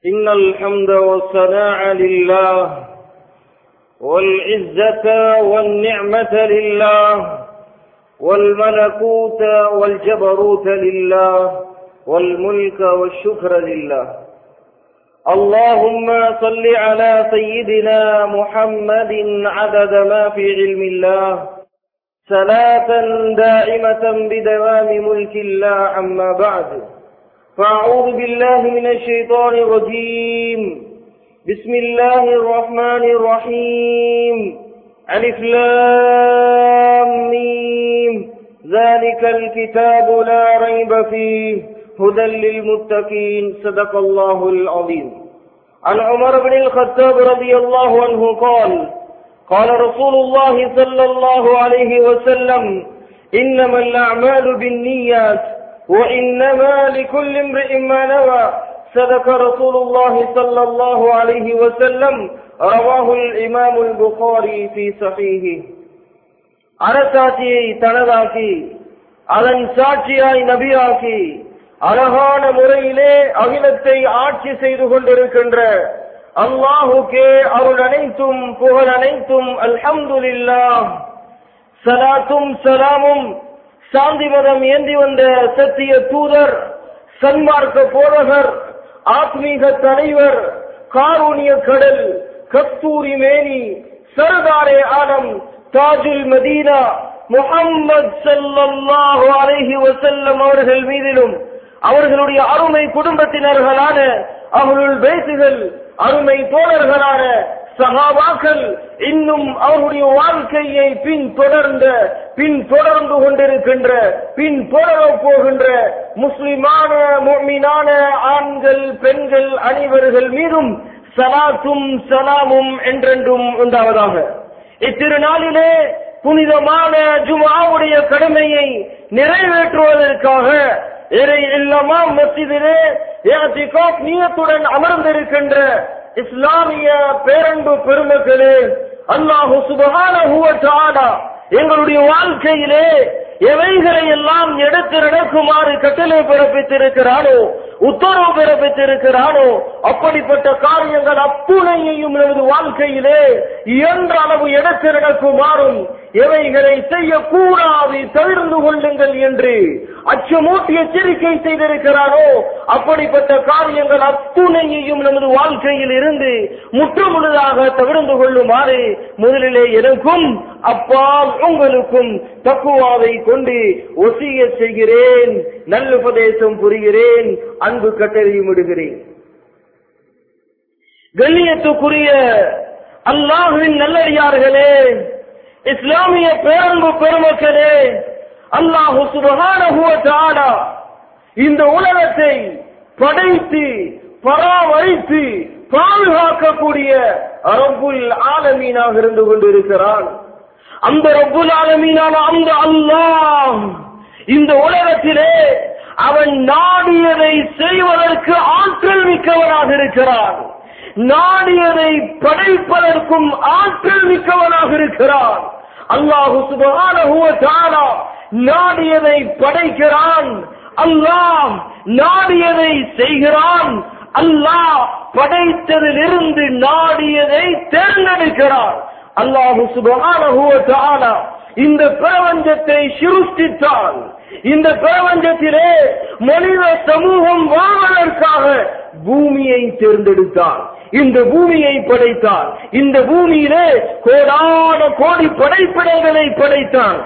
إن الحمد والثناء لله والعزة والنعمة لله والملكوت والجبروت لله والملك والشكر لله اللهم صل على سيدنا محمد عدد ما في علم الله صلاة دائمة بدوام ملك الله عما بعد فأعوذ بالله من الشيطان الرجيم بسم الله الرحمن الرحيم ألف لام ميم ذلك الكتاب لا ريب فيه هدى للمتقين صدق الله العظيم عن عمر بن الخطاب رضي الله عنه قال قال رسول الله صلى الله عليه وسلم إنما الأعمال بالنيات وإنما لكل امرئ ما نوى صدق رسول الله صلى الله عليه وسلم رواه الإمام البخاري في صحيحه அரசாட்சியை தனதாக்கி அதன் சாட்சியாய் நபியாக்கி அழகான முறையிலே அகிலத்தை ஆட்சி செய்து கொண்டிருக்கின்ற அல்லாஹுக்கே அருள் அனைத்தும் புகழ் அனைத்தும் அல்ஹம்துலில்லா சலாத்தும் சலாமும் சாந்தி மதம் ஏந்தி வந்த சத்திய தூதர் சன்மார்க்க போதகர் ஆத்மீக தலைவர் காரூணிய கடல் கஸ்தூரி மேனி சர்தாரே ஆலம் தாஜுல் மதீனா முகம்மது சல்லாஹு அலைஹி வசல்லம் அவர்கள் மீதிலும் அவர்களுடைய அருமை குடும்பத்தினர்களான அவர்களுள் பேசுகள் அருமை தோழர்களான சகாபாக்கள் இன்னும் அவருடைய வாழ்க்கையை பின் தொடர்ந்த பின் தொடர்ந்து கொண்டிருக்கின்ற பின் தொடர போகின்ற முஸ்லிமான முக்மினான ஆண்கள் பெண்கள் அனைவர்கள் மீதும் சலாத்தும் சலாமும் என்றென்றும் உண்டாவதாக இத்திருநாளிலே புனிதமான ஜுமாவுடைய கடமையை நிறைவேற்றுவதற்காக இறை இல்லமா மசிதிலே நீயத்துடன் அமர்ந்திருக்கின்ற இஸ்லாமிய பேரன்பு பெருமக்களே அல்லாஹு சுபகான எங்களுடைய வாழ்க்கையிலே எவைகளை எல்லாம் எடுத்து நடக்குமாறு கட்டளை பிறப்பித்திருக்கிறானோ உத்தரவு பிறப்பித்திருக்கிறானோ அப்படிப்பட்ட காரியங்கள் அத்துணையையும் நமது வாழ்க்கையிலே இயன்ற அளவு எடுத்து நடக்குமாறும் எவைகளை செய்யக்கூடாது தவிர்ந்து கொள்ளுங்கள் என்று அச்சமூட்டி எச்சரிக்கை செய்திருக்கிறானோ அப்படிப்பட்ட காரியங்கள் அத்துணையையும் நமது வாழ்க்கையில் இருந்து முற்றுமுழுதாக தவிர்ந்து கொள்ளுமாறு முதலிலே எனக்கும் அப்பால் உங்களுக்கும் தக்குவாவை கொண்டு ஒசிய செய்கிறேன் நல்லுபதேசம் புரிகிறேன் அன்பு கட்டளையும் விடுகிறேன் கண்ணியத்துக்குரிய அல்லாஹுவின் நல்லடியார்களே இஸ்லாமிய பேரன்பு பெருமக்களே அல்லாஹு சுபகான இந்த உலகத்தை படைத்து பராமரித்து பாதுகாக்கக்கூடிய ரப்புல் ஆலமீனாக இருந்து கொண்டிருக்கிறான் அந்த ரப்புல் ஆலமீனான அந்த அல்லாஹ் இந்த உலகத்திலே அவன் நாடியதை செய்வதற்கு ஆற்றல் மிக்கவனாக இருக்கிறான் நாடியதை படைப்பதற்கும் ஆற்றல் மிக்கவனாக இருக்கிறான் அல்லாஹு சுபகான நாடியதை படைக்கிறான் அல்லாஹ் நாடியதை செய்கிறான் அல்லாஹ் படைத்ததிலிருந்து நாடியதை தேர்ந்தெடுக்கிறான் அல்லாஹு சுபகான இந்த பிரபஞ்சத்தை சிருஷ்டித்தான் இந்த பிரபஞ்சத்திலே மனித சமூகம் வாழ்வதற்காக பூமியை தேர்ந்தெடுத்தான் இந்த பூமியை படைத்தான் இந்த பூமியிலே கோடான கோடி படைப்பிடங்களை படைத்தான்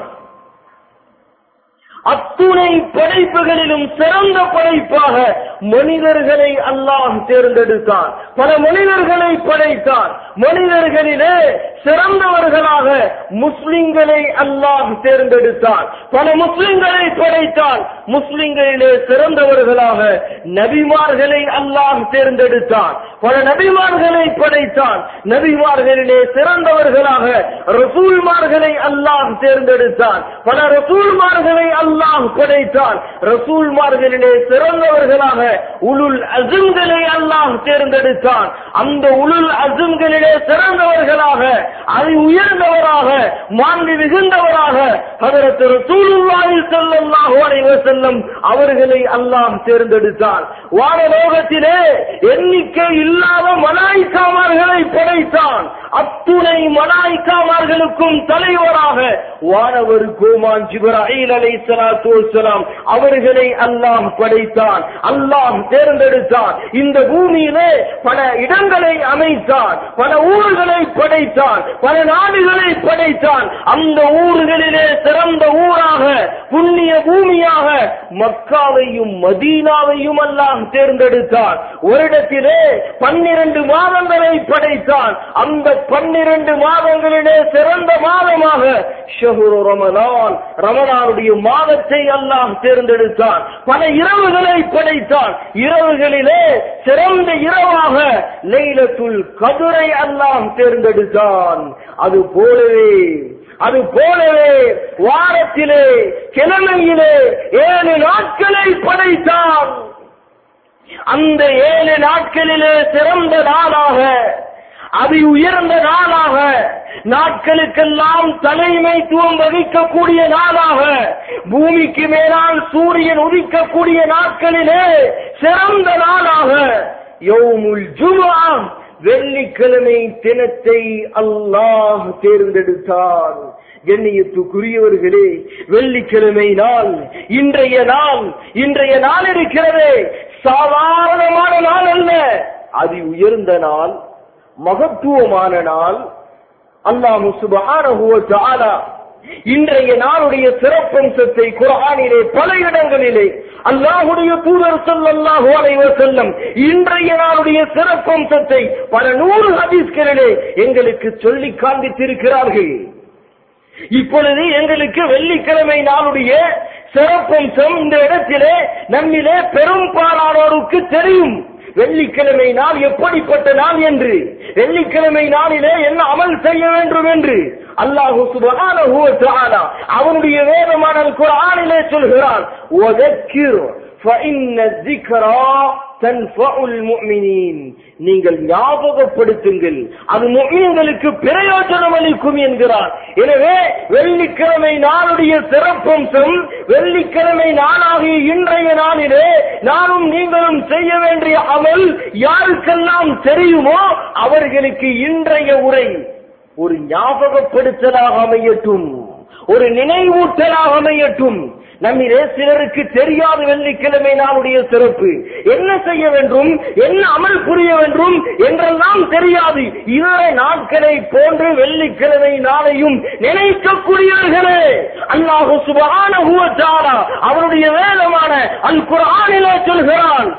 அத்துணை படைப்புகளிலும் சிறந்த படைப்பாக மனிதர்களை அல்லாஹ் தேர்ந்தெடுத்தான் பல மனிதர்களை படைத்தான் மனிதர்களிலே சிறந்தவர்களாக முஸ்லிம்களை அல்லாஹ் தேர்ந்தெடுத்தான் பல முஸ்லிம்களை படைத்தான் முஸ்லிம்களிலே சிறந்தவர்களாக நபிமார்களை அல்லாஹ் தேர்ந்தெடுத்தான் பல நபிமார்களை படைத்தான் நபிமார்களிலே சிறந்தவர்களாக ரசூல்மார்களை அல்லாஹ் தேர்ந்தெடுத்தான் பல ரசூல்மார்களை அல்லாஹ் படைத்தான் ரசூல்மார்களிலே சிறந்தவர்களாக உலுல் அசும்களை அல்லாஹ் தேர்ந்தெடுத்தான் அந்த உலுல் அசும்களிலே சிறந்தவர்களாக அதை உயர்ந்தவராக மாண்பு மிகுந்தவராக ஹதரத் ரசூலுல்லாஹி ஸல்லல்லாஹு அலைஹி வஸல்லம் அவர்களை அல்லாஹ் தேர்ந்தெடுத்தான் வானலோகத்திலே எண்ணிக்கை இல்லாத மலாய்க்காமார்களை படைத்தான் அத்துணை மலாய்க்காமார்களுக்கும் தலைவராக வானவர் கோமான் ஜிப்ராஹீல் அலைஹிஸ்ஸலாத்து வஸ்ஸலாம் அவர்களை அல்லாஹ் படைத்தான் அல்லாஹ் தேர்ந்தெடுத்தான் இந்த பூமியிலே பல இடங்களை அமைத்தான் பல ஊர்களை படைத்தான் பல நாடுகளை படைத்தான் அந்த ஊர்களிலே சிறந்த ஊராக புண்ணிய பூமியாக மக்காவையும் மதீனாவையும் அல்லாஹ் தேர்ந்தெடுத்தான் வருடத்திலே பன்னிரண்டு மாதங்களை படைத்தான் அந்த பன்னிரண்டு மாதங்களிலே சிறந்த மாதமாக ஷஹுரு ரமலான் ரமலானுடைய மாதத்தை அல்லாஹ் தேர்ந்தெடுத்தான் பல இரவுகளை படைத்தான் இரவுகளிலே சிறந்த இரவாக லைலத்துல் கதுரை அல்லாஹ் தேர்ந்தெடுத்தான் அது போலவே அது போலவே வாரத்திலே கிழமையிலே ஏழு நாட்களை படைத்தான் அந்த ஏழு நாட்களிலே சிறந்த நாளாக அது உயர்ந்த நாளாக நாட்களுக்கெல்லாம் தலைமைத்துவம் வகிக்கக்கூடிய நாளாக பூமிக்கு மேலால் சூரியன் உதிக்கக்கூடிய நாட்களிலே சிறந்த நாளாக யௌமுல் ஜுமா வெள்ளிக்கிழமை தினத்தை அல்லாஹ் தேர்ந்தெடுத்தார் கண்ணியத்துக்குரியவர்களே வெள்ளிக்கிழமை நாள் இன்றைய நாள் இன்றைய நாள் இருக்கிறதே சாதாரணமான நாள் அல்ல அதி உயர்ந்த நாள் மகத்துவமான நாள் அல்லாஹு சுபஹானஹு வ தஆலா இன்றைய நாளுடைய சிறப்பம்சத்தை குர்ஆனிலே பல இடங்களிலே அல்லாஹுடைய தூதர் ஸல்லல்லாஹு அலைஹி வஸல்லம் இன்றைய நாளுடைய சிறப்பம்சத்தை பல நூறு ஹதீஸ்களிலே எங்களுக்கு சொல்லி காண்பித்திருக்கிறார்கள் இப்பொழுது எங்களுக்கு வெள்ளிக்கிழமை நாளுடைய சிறப்பம்சம் இந்த இடத்திலே நம்மிலே பெரும்பாலானோருக்கு தெரியும் வெள்ளிக்கிழமை நாள் எப்படிப்பட்ட நாள் என்று வெள்ளிக்கிழமை நாளிலே என்ன அமல் செய்ய வேண்டும் என்று அல்லாஹு சுபஹானஹு வ தஆலா அவனுடைய வேதமான குர்ஆனிலே சொல்கிறான் வதக்கிர் فإن الذكرى تنفع المؤمنين நீங்கள் ஞாபகப்படுத்துங்கள் அது முஸ்லிம்களுக்கு பிரயோஜனம் அளிக்கும் என்கிறார் எனவே வெள்ளிக்கிழமை நாளுடைய சிறப்பம்சம் வெள்ளிக்கிழமை நாளாகிய இன்றைய நாளிலே நானும் நீங்களும் செய்ய வேண்டிய அமல் யாருக்கெல்லாம் தெரியுமோ அவர்களுக்கு இன்றைய உரை ஒரு ஞாபகப்படுத்தலாக அமையட்டும் ஒரு நினைவூட்டலாக அமையட்டும் நம்மிலே சிலருக்கு தெரியாத வெள்ளிக்கிழமை நாளுடைய சிறப்பு என்ன செய்ய வேண்டும் என்ன அமல் புரிய வேண்டும் என்றெல்லாம் தெரியாது இதர நாட்களை போன்று வெள்ளிக்கிழமை நாளையும் நினைக்கக்கூடியவர்களே அல்லாஹு சுபஹான அவருடைய வேதமான அல் குர்ஆனிலே சொல்கிறான்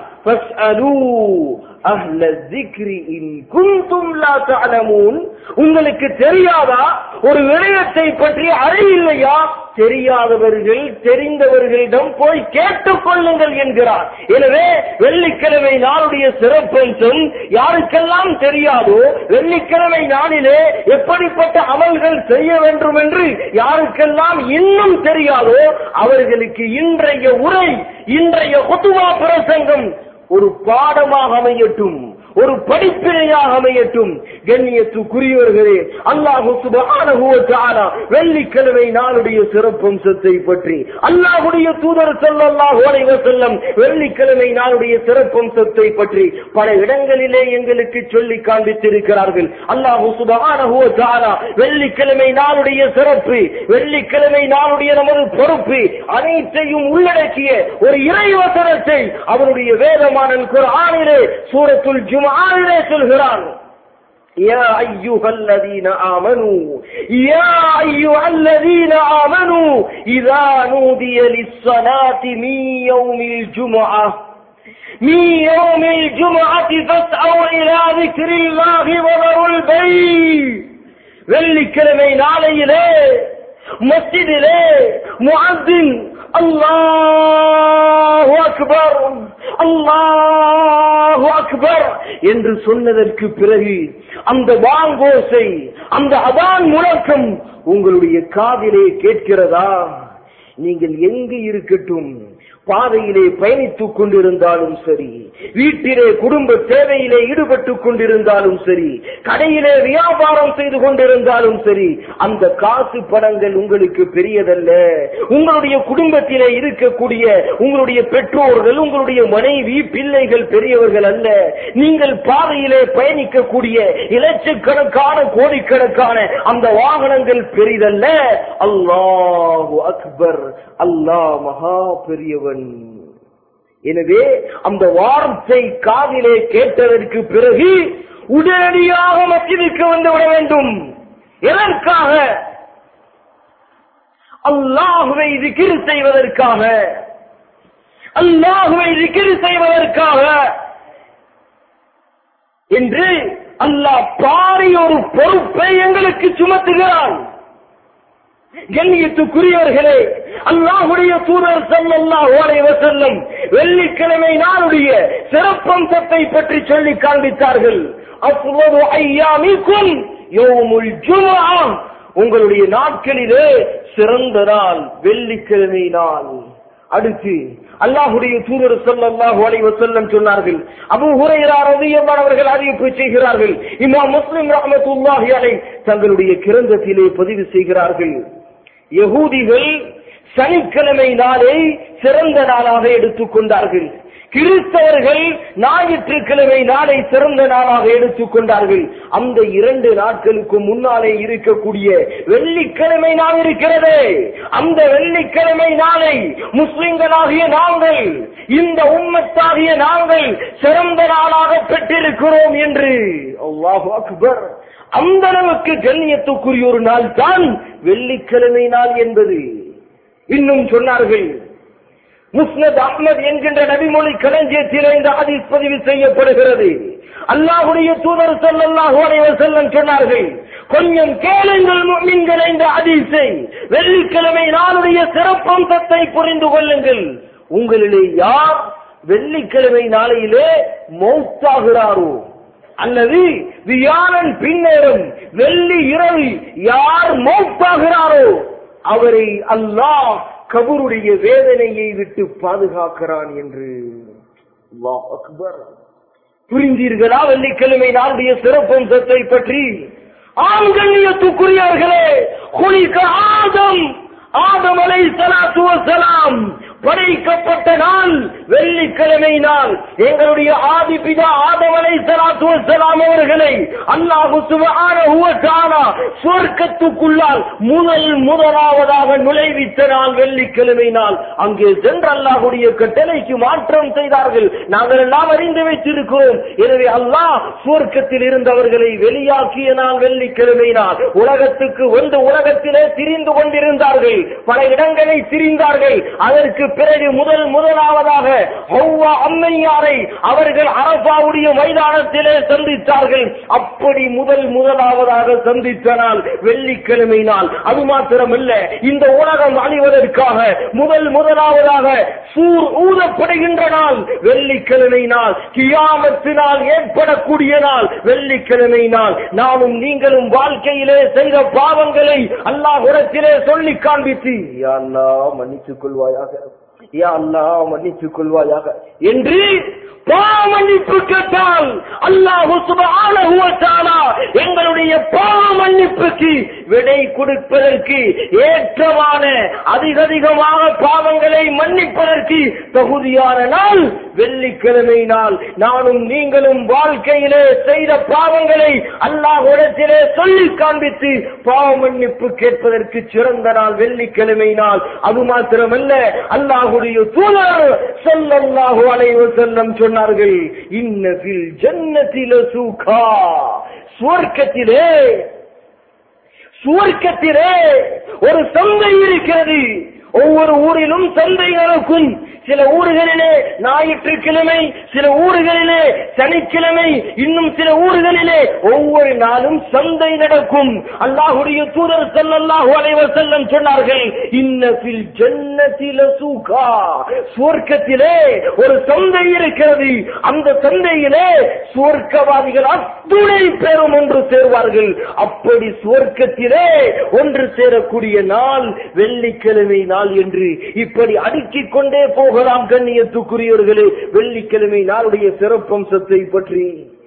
அஹ்ல திக்ரி இன் குந்தும் லா தஅலமூன் உங்களுக்கு தெரியாதா ஒரு விடயத்தை பற்றி அறிவில்லையா தெரியாதவர்கள் தெரிந்தவர்களிடம் போய் கேட்டுக் கொள்ளுங்கள் என்கிறார் எனவே வெள்ளிக்கிழமை நாளுடைய சிறப்பம்சம் யாருக்கெல்லாம் தெரியாதோ வெள்ளிக்கிழமை நாளிலே எப்படிப்பட்ட அமல்கள் செய்ய வேண்டும் என்று யாருக்கெல்லாம் இன்னும் தெரியாதோ அவர்களுக்கு இன்றைய உரை இன்றைய குத்துவா பிரசங்கம் ஒரு பாடமாக அமையட்டும் ஒரு படிப்பினையாக அமையட்டும் கண்ணியத்துக்குரியவர்களே அல்லாஹு சுபஹானஹு வ தஆலா வெள்ளிக்கிழமை நாளுடைய சிறப்பம்சத்தை பற்றி அல்லாஹ்வுடைய தூதர் ஸல்லல்லாஹு அலைஹி வஸல்லம் வெள்ளிக்கிழமை நாளுடைய சிறப்பம்சத்தை பற்றி பல இடங்களிலே எங்களுக்கு சொல்லி காண்பித்திருக்கிறார்கள் அல்லாஹு சுபஹானஹு வ தஆலா வெள்ளிக்கிழமை நாளுடைய சிறப்பு வெள்ளிக்கிழமை நாளுடைய நமது பொறுப்பு அனைத்தையும் உள்ளடக்கிய ஒரு இறைவசனத்தை அவருடைய வேதமான குர்ஆனிலே சூரத்துல் ஜும்ஆனிலே சொல்கிறான் يا أيها الذين آمنوا يا أيها الذين آمنوا إذا نودي للصلاة من يوم الجمعة من يوم الجمعة فاسعوا إلى ذكر الله وذروا البيع வெள்ளிக்கிழமை நாளையிலே மஸ்ஜிதிலே முஅத்தின் அல்லாஹு அக்பர் அல்லாஹு அக்பர் என்று சொன்னதற்கு பிறகு அந்த வாங்கோசை அந்த அதான் முழக்கம் உங்களுடைய காதிலே கேட்கிறதா நீங்கள் எங்கு இருக்கட்டும் பாதையிலே பயணித்துக் கொண்டிருந்தாலும் சரி வீட்டிலே குடும்ப தேவையிலே ஈடுபட்டுக் கொண்டிருந்தாலும் சரி கடையிலே வியாபாரம் செய்து கொண்டிருந்தாலும் சரி அந்த காசு பணங்கள் உங்களுக்கு பெரியதல்ல உங்களுடைய குடும்பத்திலே இருக்கக்கூடிய உங்களுடைய பெற்றோர்கள் உங்களுடைய மனைவி பிள்ளைகள் பெரியவர்கள் அல்ல நீங்கள் பாதையிலே பயணிக்கக்கூடிய இலட்சக்கணக்கான கோடிக்கணக்கான அந்த வாகனங்கள் பெரிதல்ல அல்லாஹு அக்பர் அல்லாஹ் மகா பெரியவன் எனவே அந்த வார்த்தை காதிலே கேட்டதற்கு பிறகு உடனடியாக மஸ்ஜிதுக்கு வந்து விட வேண்டும் எதற்காக அல்லாஹுவை திகிர் செய்வதற்காக அல்லாஹுவை திகிர் செய்வதற்காக என்று அல்லாஹ் பாரி ஒரு பொறுப்பை எங்களுக்கு சுமத்துகிறான் கண்ணியத்துக்குரியவர்களே அல்லாஹுடைய தூதர் ஸல்லல்லாஹு அலைஹி வஸல்லம் வெள்ளிக்கிழமை நாளுடைய சிறப்பம்சத்தை பற்றி சொல்லி காண்பித்தார்கள் அஃவலு ஐயாமிக்கும் யௌமுல் ஜும்ஆ உங்களுடைய நாட்களிலே சிறந்த நாள் வெள்ளிக்கிழமை நாள் அடுத்து அல்லாஹுடைய தூதர் ஸல்லல்லாஹு அலைஹி வஸல்லம் சொன்னார்கள் அபூ ஹுரைரா ரலியல்லாஹு அவர்கள் அறிவிப்பு செய்கிறார்கள் இமாம் முஸ்லிம் ரஹ்மத்துல்லாஹி அலைஹி தங்களுடைய கிரந்தத்திலே பதிவு செய்கிறார்கள் யகூதிகள் சனிக்கிழமை நாளை சிறந்த நாளாக எடுத்துக் கொண்டார்கள் கிறிஸ்தவர்கள் ஞாயிற்றுக்கிழமை நாளை சிறந்த நாளாக எடுத்துக் கொண்டார்கள் அந்த இரண்டு நாட்களுக்கு முன்னாலே இருக்கக்கூடிய வெள்ளிக்கிழமை நாள் இருக்கிறதே அந்த வெள்ளிக்கிழமை நாளை முஸ்லிம்களாகிய நாங்கள் இந்த உம்மத்தாகிய நாங்கள் சிறந்த நாளாக பெற்றிருக்கிறோம் என்று அல்லாஹு அக்பர் அந்த அளவுக்கு கண்ணியத்துக்குரிய ஒரு நாள் தான் வெள்ளிக்கிழமை நாள் என்பது இன்னும் சொன்னார்கள் முஸ்னத் அஹ்மத் என்கின்ற நபிமொழி களஞ்சியத்தில் இந்த ஹதீஸ் பதிவு செய்யப்படுகிறது அல்லாஹுடைய தூதர் ஸல்லல்லாஹு அலைஹி வஸல்லம் சொன்னார்கள் கொஞ்சம் கேளுங்கள் முஃமின்கள் இந்த ஹதீஸை வெள்ளிக்கிழமை நாளுடைய சிறப்பம்சத்தை புரிந்து கொள்ளுங்கள் உங்களிலே யார் வெள்ளிக்கிழமை நாளையிலே மௌத்தாகிறாரோ அல்லது வியாழன் பின்னேறும் வெள்ளி இரவு யார் மௌத்தாகிறாரோ அவரை அல்லாஹ் கபருடைய வேதனையை விட்டு பாதுகாக்கிறான் என்று அல்லாஹ் அக்பர் புரிந்தீர்களா வெள்ளிக்கிழமை நாளுடைய சிறப்பம்சத்தை பற்றி ஆண்கண்ணியத்துக்குரியவர்களே குளிக்க ஆதம் ஆதம் அலை சலாத்து வசலாம் படைக்கப்பட்ட நாள் வெள்ளிக்கிழமை நாள் எங்களுடைய ஆதிபிதா ஆதம் அலை சலாத்து வசலாம் அவர்களை அல்லாஹு சுபஹானஹு வ தஆலா சொர்க்கத்துக்குள்ளால் முதல் முதலாவதாக நுழைவித்த நாள் வெள்ளிக்கிழமை நாள் அங்கே சென்ற அல்லாஹுடைய கட்டளைக்கு மாற்றம் செய்தார்கள் நாங்கள் எல்லாம் அறிந்து வைத்திருக்கிறோம் எனவே அல்லாஹ் சுவர்க்கத்தில் இருந்தவர்களை வெளியாக்கிய நாள் வெள்ளிக்கிழமை நாள் உலகத்துக்கு வந்து உலகத்திலே திரிந்து கொண்டிருந்தார்கள் பல இடங்களை திரிந்தார்கள் அதற்கு பிறகு முதல் முதலாவதாக ஹவ்வா அம்மையாரை அவர்கள் அரபாவுடைய மைதானத்திலே சந்தித்தார்கள் அப்படி முதல் முதலாவதாக சந்தித்த நாள் வெள்ளிக்கிழமை நாள் அது மாத்திரமல்ல இந்த உலகம் அழிவதற்காக முதல் முதலாவதாக சூர் ஊதப்படுகின்ற நாள் வெள்ளிக்கிழமை நாள் கியாமத்து நாள் ஏற்படக்கூடிய நாள் வெள்ளிக்கிழமை நாள் நானும் நீங்களும் வாழ்க்கையிலே செய்த பாவங்களை அல்லாஹ் உரத்திலே சொல்லி காண்பித்து யா அல்லாஹ் மன்னித்துக் கொள்வாயாக யா அல்லாஹ் மன்னித்துக் கொள்வாயாக என்று பாவமன்னிப்பு கேட்டால் அல்லாஹு சுபஹானஹு வ தஆலா எங்களுடைய பாவ மன்னிப்புக்கு விடை கொடுப்பதற்கு ஏற்றமான அதிக அதிகமாக பாவங்களை மன்னிப்பதற்கு தகுதியான நாள் வெள்ளிக்கிழமை நாள் நானும் நீங்களும் வாழ்க்கையிலே செய்த பாவங்களை அல்லாஹ்விடத்திலே சொல்லி காண்பித்து பாவ மன்னிப்பு கேட்பதற்கு சிறந்த நாள் வெள்ளிக்கிழமை நாள் அது மாத்திரமல்ல அல்லாஹுடைய தூதர் ஸல்லல்லாஹு அலைஹி வஸல்லம் சொன்னார்கள் இன்ன ஃபில் ஜன்னத்தில சூகா சுவர்க்கத்திலே சுவர்க்கத்திலே ஒரு சந்தை இருக்கிறது ஒவ்வொரு ஊரிலும் சந்தை நடக்கும் சில ஊர்களிலே ஞாயிற்றுக்கிழமை சில ஊர்களிலே சனிக்கிழமை இன்னும் சில ஊர்களிலே ஒவ்வொரு நாளும் சந்தை நடக்கும் அல்லாஹுடைய தூதர் ஸல்லல்லாஹு அலைஹி வஸல்லம் சொன்னார்கள் இன்னபில் ஜன்னத்தில சூகா சுவர்க்கத்திலே ஒரு சந்தை இருக்கிறது அந்த சந்தையிலே சுவர்க்கவாதிகள் அத்துணை பேரும் ஒன்று சேர்வார்கள் அப்படி சுவர்க்கத்திலே ஒன்று சேரக்கூடிய நாள் வெள்ளிக்கிழமை நாள் நாள் என்று இப்படி அடுக்கிக் கொண்டே போகலாம் கண்ணியத்துக்குரியவர்களே வெள்ளிக்கிழமை நாளுடைய சிறப்பம்சத்தை பற்றி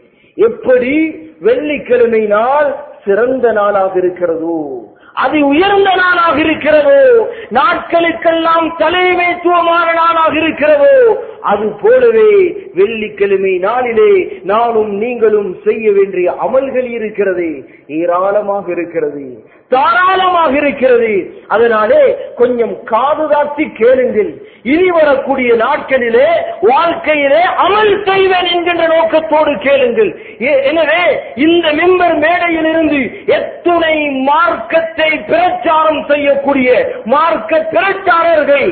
எப்படி வெள்ளிக்கிழமை நாள் சிறந்த நாளாக இருக்கிறதோ அது உயர்ந்த நாளாக இருக்கிறதோ நாட்களுக்கெல்லாம் தலைமைத்துவமான நாளாக இருக்கிறதோ அது போலவே வெள்ளிக்கிழமை நாளிலே நானும் நீங்களும் செய்ய வேண்டிய அமல்கள் இருக்கிறது ஏராளமாக இருக்கிறது தாராளமாக இருக்கிறது அதனாலே கொஞ்சம் காதுகாத்தி கேளுங்கள் இனி வரக்கூடிய நாட்களிலே வாழ்க்கையிலே அமல் செய்வேன் என்கின்ற நோக்கத்தோடு கேளுங்கள் ஏ- எனவே இந்த மிம்பர் மேடையில் இருந்து எத்துணை மார்க்கத்தை பிரச்சாரம் செய்யக்கூடிய மார்க்க பிரச்சாரர்கள்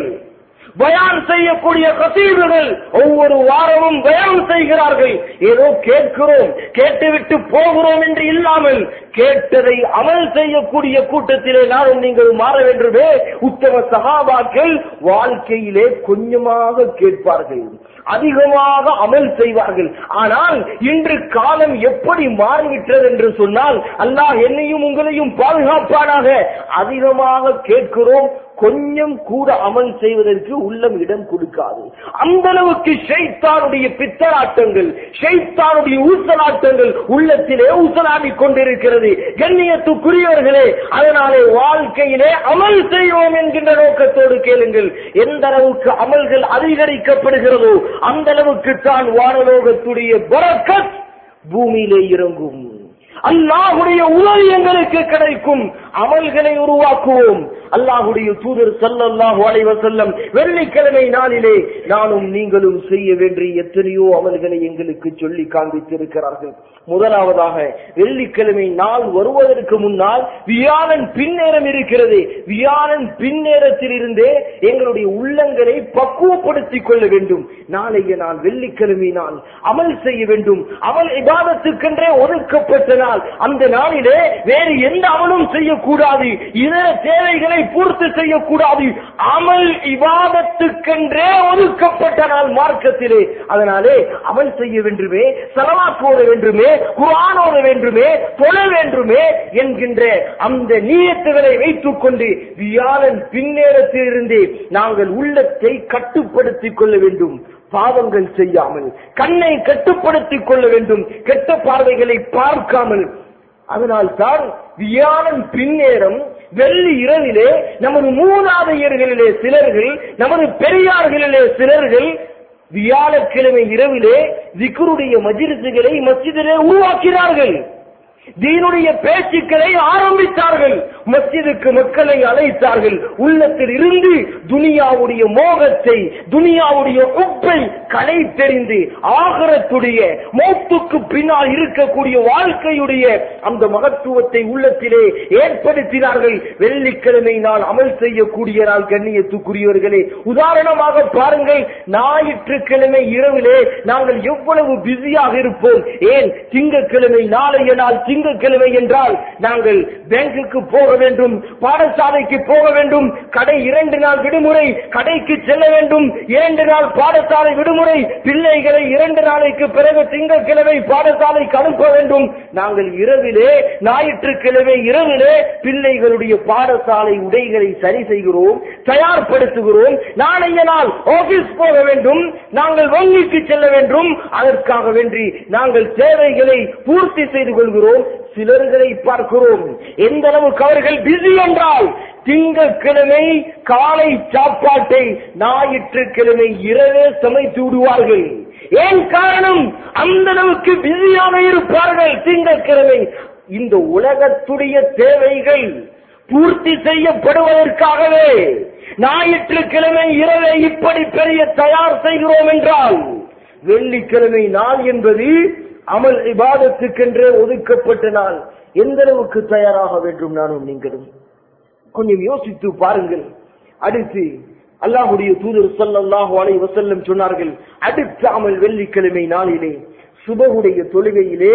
பயான் செய்யக்கூடிய கசீவுகள் ஒவ்வொரு வாரமும் பயான் செய்கிறார்கள் ஏதோ கேட்கிறோம் கேட்டுவிட்டு போகிறோம் என்று இல்லாமல் கேட்டதை அமல் செய்யக்கூடிய கூட்டத்திலே நானும் நீங்கள் மாற வேண்டுமே உத்தம சகாபாக்கள் வாழ்க்கையிலே கொஞ்சமாக கேட்பார்கள் அதிகமாக அமல் செய்வார்கள் ஆனால் இன்று காலம் எப்படி மாறிவிட்டது என்று சொன்னால் அல்லாஹ் என்னையும் உங்களையும் பாதுகாப்பானாக அதிகமாக கேட்கிறோம் கொஞ்சம் கூட அமல் செய்வதற்கு உள்ளம் இடம் கொடுக்காது அந்த அளவுக்கு ஷைத்தானுடைய பித்தலாட்டங்கள் ஷைத்தானுடைய ஊசலாட்டங்கள் உள்ளத்திலே ஊசலாடிக் கொண்டிருக்கிறது கண்ணியத்துக்குரியவர்களே அதனாலே வாழ்க்கையிலே அமல் செய்வோம் என்கின்ற நோக்கத்தோடு கேளுங்கள் எந்த அளவுக்கு அமல்கள் அதிகரிக்கப்படுகிறதோ அந்த அளவுக்கு தான் வானலோகத்துடைய பரக்கத் பூமியிலே இறங்கும் அல்லாஹுடைய உதவி எங்களுக்கு கிடைக்கும் அமல்களை உருவாக்குவோம் அல்லாஹுடைய தூதர் ஸல்லல்லாஹு அலைஹி வஸல்லம் வெள்ளிக்கிழமை நாளிலே நானும் நீங்களும் செய்ய வேண்டிய எத்தனையோ அமல்களை எங்களுக்கு சொல்லி காண்பித்திருக்கிறார்கள் முதலாவதாக வெள்ளிக்கிழமை நாள் வருவதற்கு முன்னால் வியாழன் பின்னேரம் இருக்கிறது வியாழன் பின்னேரத்தில் இருந்தே எங்களுடைய உள்ளங்களை பக்குவப்படுத்திக் கொள்ள வேண்டும் நாளைய நாள் வெள்ளிக்கிழமை நாள் அமல் செய்ய வேண்டும் அமல் இபாதத்துக்கென்றே ஒதுக்கப்பட்ட நாள் அந்த நாளிலே வேறு எந்த அமலும் செய்யக்கூடாது இதர தேவைகளை பூர்த்தி செய்யக்கூடாது அமல் இபாதத்துக்கென்றே ஒதுக்கப்பட்ட நாள் மார்க்கத்திலே அதனாலே அமல் செய்ய வேண்டுமே செலவாக்கு ஓத வேண்டுமே குரான் ஓத வேண்டுமே தொழ வேண்டுமே என்கின்ற அந்த நீயத்துகளை வைத்துக் கொண்டு வியாழன் பின்னேரத்திலிருந்தே நாங்கள் உள்ளத்தை கட்டுப்படுத்திக் கொள்ள வேண்டும் பாவங்கள் செய்யாமல் கண்ணை கட்டுப்படுத்திக் கொள்ள வேண்டும் கெட்ட பார்வைகளை பார்க்காமல் அதனால் தான் வியாழன் பின்னேரம் வெள்ளி இரவிலே நமது மூதாதையர்களிலே சிலர்கள் நமது பெரியார்களிலே சிலர்கள் வியாழக்கிழமை இரவிலே திக்ருடைய மஜிரிசுகளை மஸ்ஜிதிலே உருவாக்கினார்கள் தீனுடைய பேச்சுக்களை ஆரம்பித்தார்கள் மஸ்ஜிதுக்கு மக்களை அழைத்தார்கள் உள்ளத்தில் இருந்து துனியாவுடைய மோகத்தை துனியாவுடைய உப்பை களை தெரிந்து ஆகரத்துடைய மௌத்துக்கு பின்னால் இருக்கக்கூடிய வாழ்க்கையுடைய அந்த மகத்துவத்தை உள்ளத்திலே ஏற்படுத்தினார்கள் வெள்ளிக்கிழமை நாள் அமல் செய்யக்கூடிய நாள் கண்ணியத்துக்குரியவர்களே உதாரணமாக பாருங்கள் ஞாயிற்றுக்கிழமை இரவிலே நாங்கள் எவ்வளவு பிஸியாக இருப்போம் ஏன் திங்கட்கிழமை நாளைய நாள் திங்கட்கிழமை என்றால் நாங்கள் பேங்குக்கு போக வேண்டும் பாடசாலைக்கு போக வேண்டும் கடை இரண்டு நாள் விடுமுறை கடைக்கு செல்ல வேண்டும் இரண்டு நாள் பாடசாலை விடுமுறை பிள்ளைகளை இரண்டு நாளைக்கு பிறகு திங்கட்கிழமை பாடசாலைக்கு அனுப்ப வேண்டும் நாங்கள் இரவிலே ஞாயிற்றுக்கிழமை இரவிலே பிள்ளைகளுடைய பாடசாலை உடைகளை சரி செய்கிறோம் தயார்படுத்துகிறோம் நாளைய நாள் ஆபீஸ் போக வேண்டும் நாங்கள் வங்கிக்கு செல்ல வேண்டும் அதற்காக வேண்டி நாங்கள் தேவைகளை பூர்த்தி செய்து கொள்கிறோம் சிலர்களை பார்க்கிறோம் எந்த அளவுக்கு அவர்கள் பிஸி என்றால் திங்கட்கிழமை காலை சாப்பாட்டை ஞாயிற்றுக்கிழமை இரவே சமைத்து விடுவார்கள் ஏன் காரணம் அந்த அளவுக்கு பிஸியாக இருப்பார்கள் திங்கட்கிழமை இந்த உலகத்துடைய தேவைகள் பூர்த்தி செய்யப்படுவதற்காகவே ஞாயிற்றுக்கிழமை இரவே இப்படி பெரிய தயார் செய்கிறோம் என்றால் வெள்ளிக்கிழமை நாள் என்பது அமல் இபாதத்துக்கென்றே ஒதுக்கப்பட்ட நாள் எந்த அளவுக்கு தயாராக வேண்டும் நானும் நீங்களும் கொஞ்சம் யோசித்து பாருங்கள் அடுத்து அல்லாஹுடைய தூதர் ஸல்லல்லாஹு அலைஹி வஸல்லம் சொன்னார்கள் அடுத்த அமல் வெள்ளிக்கிழமை நாளிலே சுபகுடைய தொழுகையிலே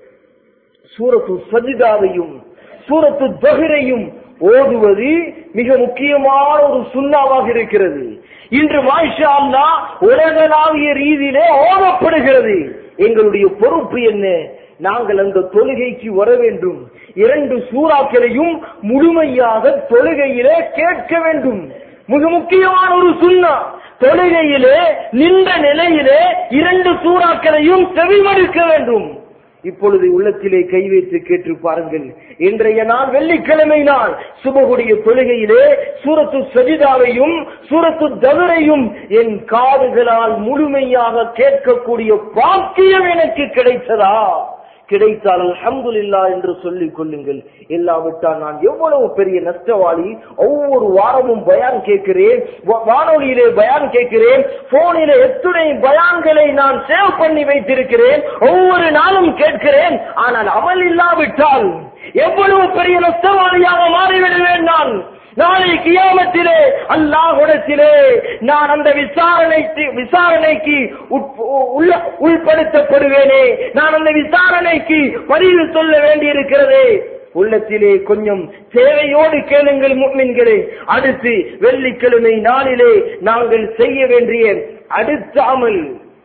சூரத்து சஜிதாவையும் சூரத்து தஹிரையும் ஓதுவது மிக முக்கியமான ஒரு சுண்ணாவாக இருக்கிறது இன்று மாஷா அல்லா உலகளாவிய ரீதியிலே ஓதப்படுகிறது எங்களுடைய பொறுப்பு என்ன நாங்கள் அந்த தொழுகைக்கு வர வேண்டும் இரண்டு சூறாக்களையும் முழுமையாக தொழுகையிலே கேட்க வேண்டும் மிக முக்கியமான ஒரு சுண்ணா தொழுகையிலே நின்ற நிலையிலே இரண்டு சூறாக்களையும் செவிமடுக்க வேண்டும் இப்பொழுது உள்ளத்திலே கை வைத்து கேட்டு பாருங்கள் இன்றைய நாள் வெள்ளிக்கிழமை நாள் சுபகுடைய தொழுகையிலே சூரத்து சஜிதாவையும் சூரத்து தவறையும் என் காதுகளால் முழுமையாக கேட்கக்கூடிய பாக்கியம் எனக்கு கிடைத்ததா கிடைத்தால் அல்ஹம்துலில்லா என்று சொல்லிக் கொள்ளுங்கள் இல்லாவிட்டால் நான் எவ்வளவு பெரிய நஷ்டவாளி ஒவ்வொரு வாரமும் பயான் கேட்கிறேன் வா- வானொலியிலே பயான் கேட்கிறேன் போனிலே எத்துணை பயான்களை நான் சேவ் பண்ணி வைத்திருக்கிறேன் ஒவ்வொரு நாளும் கேட்கிறேன் ஆனால் அமல் இல்லாவிட்டால் எவ்வளவு பெரிய நஷ்டவாளியாக மாறிவிடுவேன் நான் நாளை கியாமத்திலே அல்லாஹுடத்திலே நான் அந்த விசாரணைக்கு விசாரணைக்கு உட்- உள்ள- உள்படுத்தப்படுவேனே நான் அந்த விசாரணைக்கு பதிவு சொல்ல வேண்டியிருக்கிறதே உள்ளத்திலே கொஞ்சம் தேவையோடு கேளுங்கள் முக்மின்களே அடுத்து வெள்ளிக்கிழமை நாளிலே நாங்கள் செய்ய வேண்டிய அடுத்த அமல்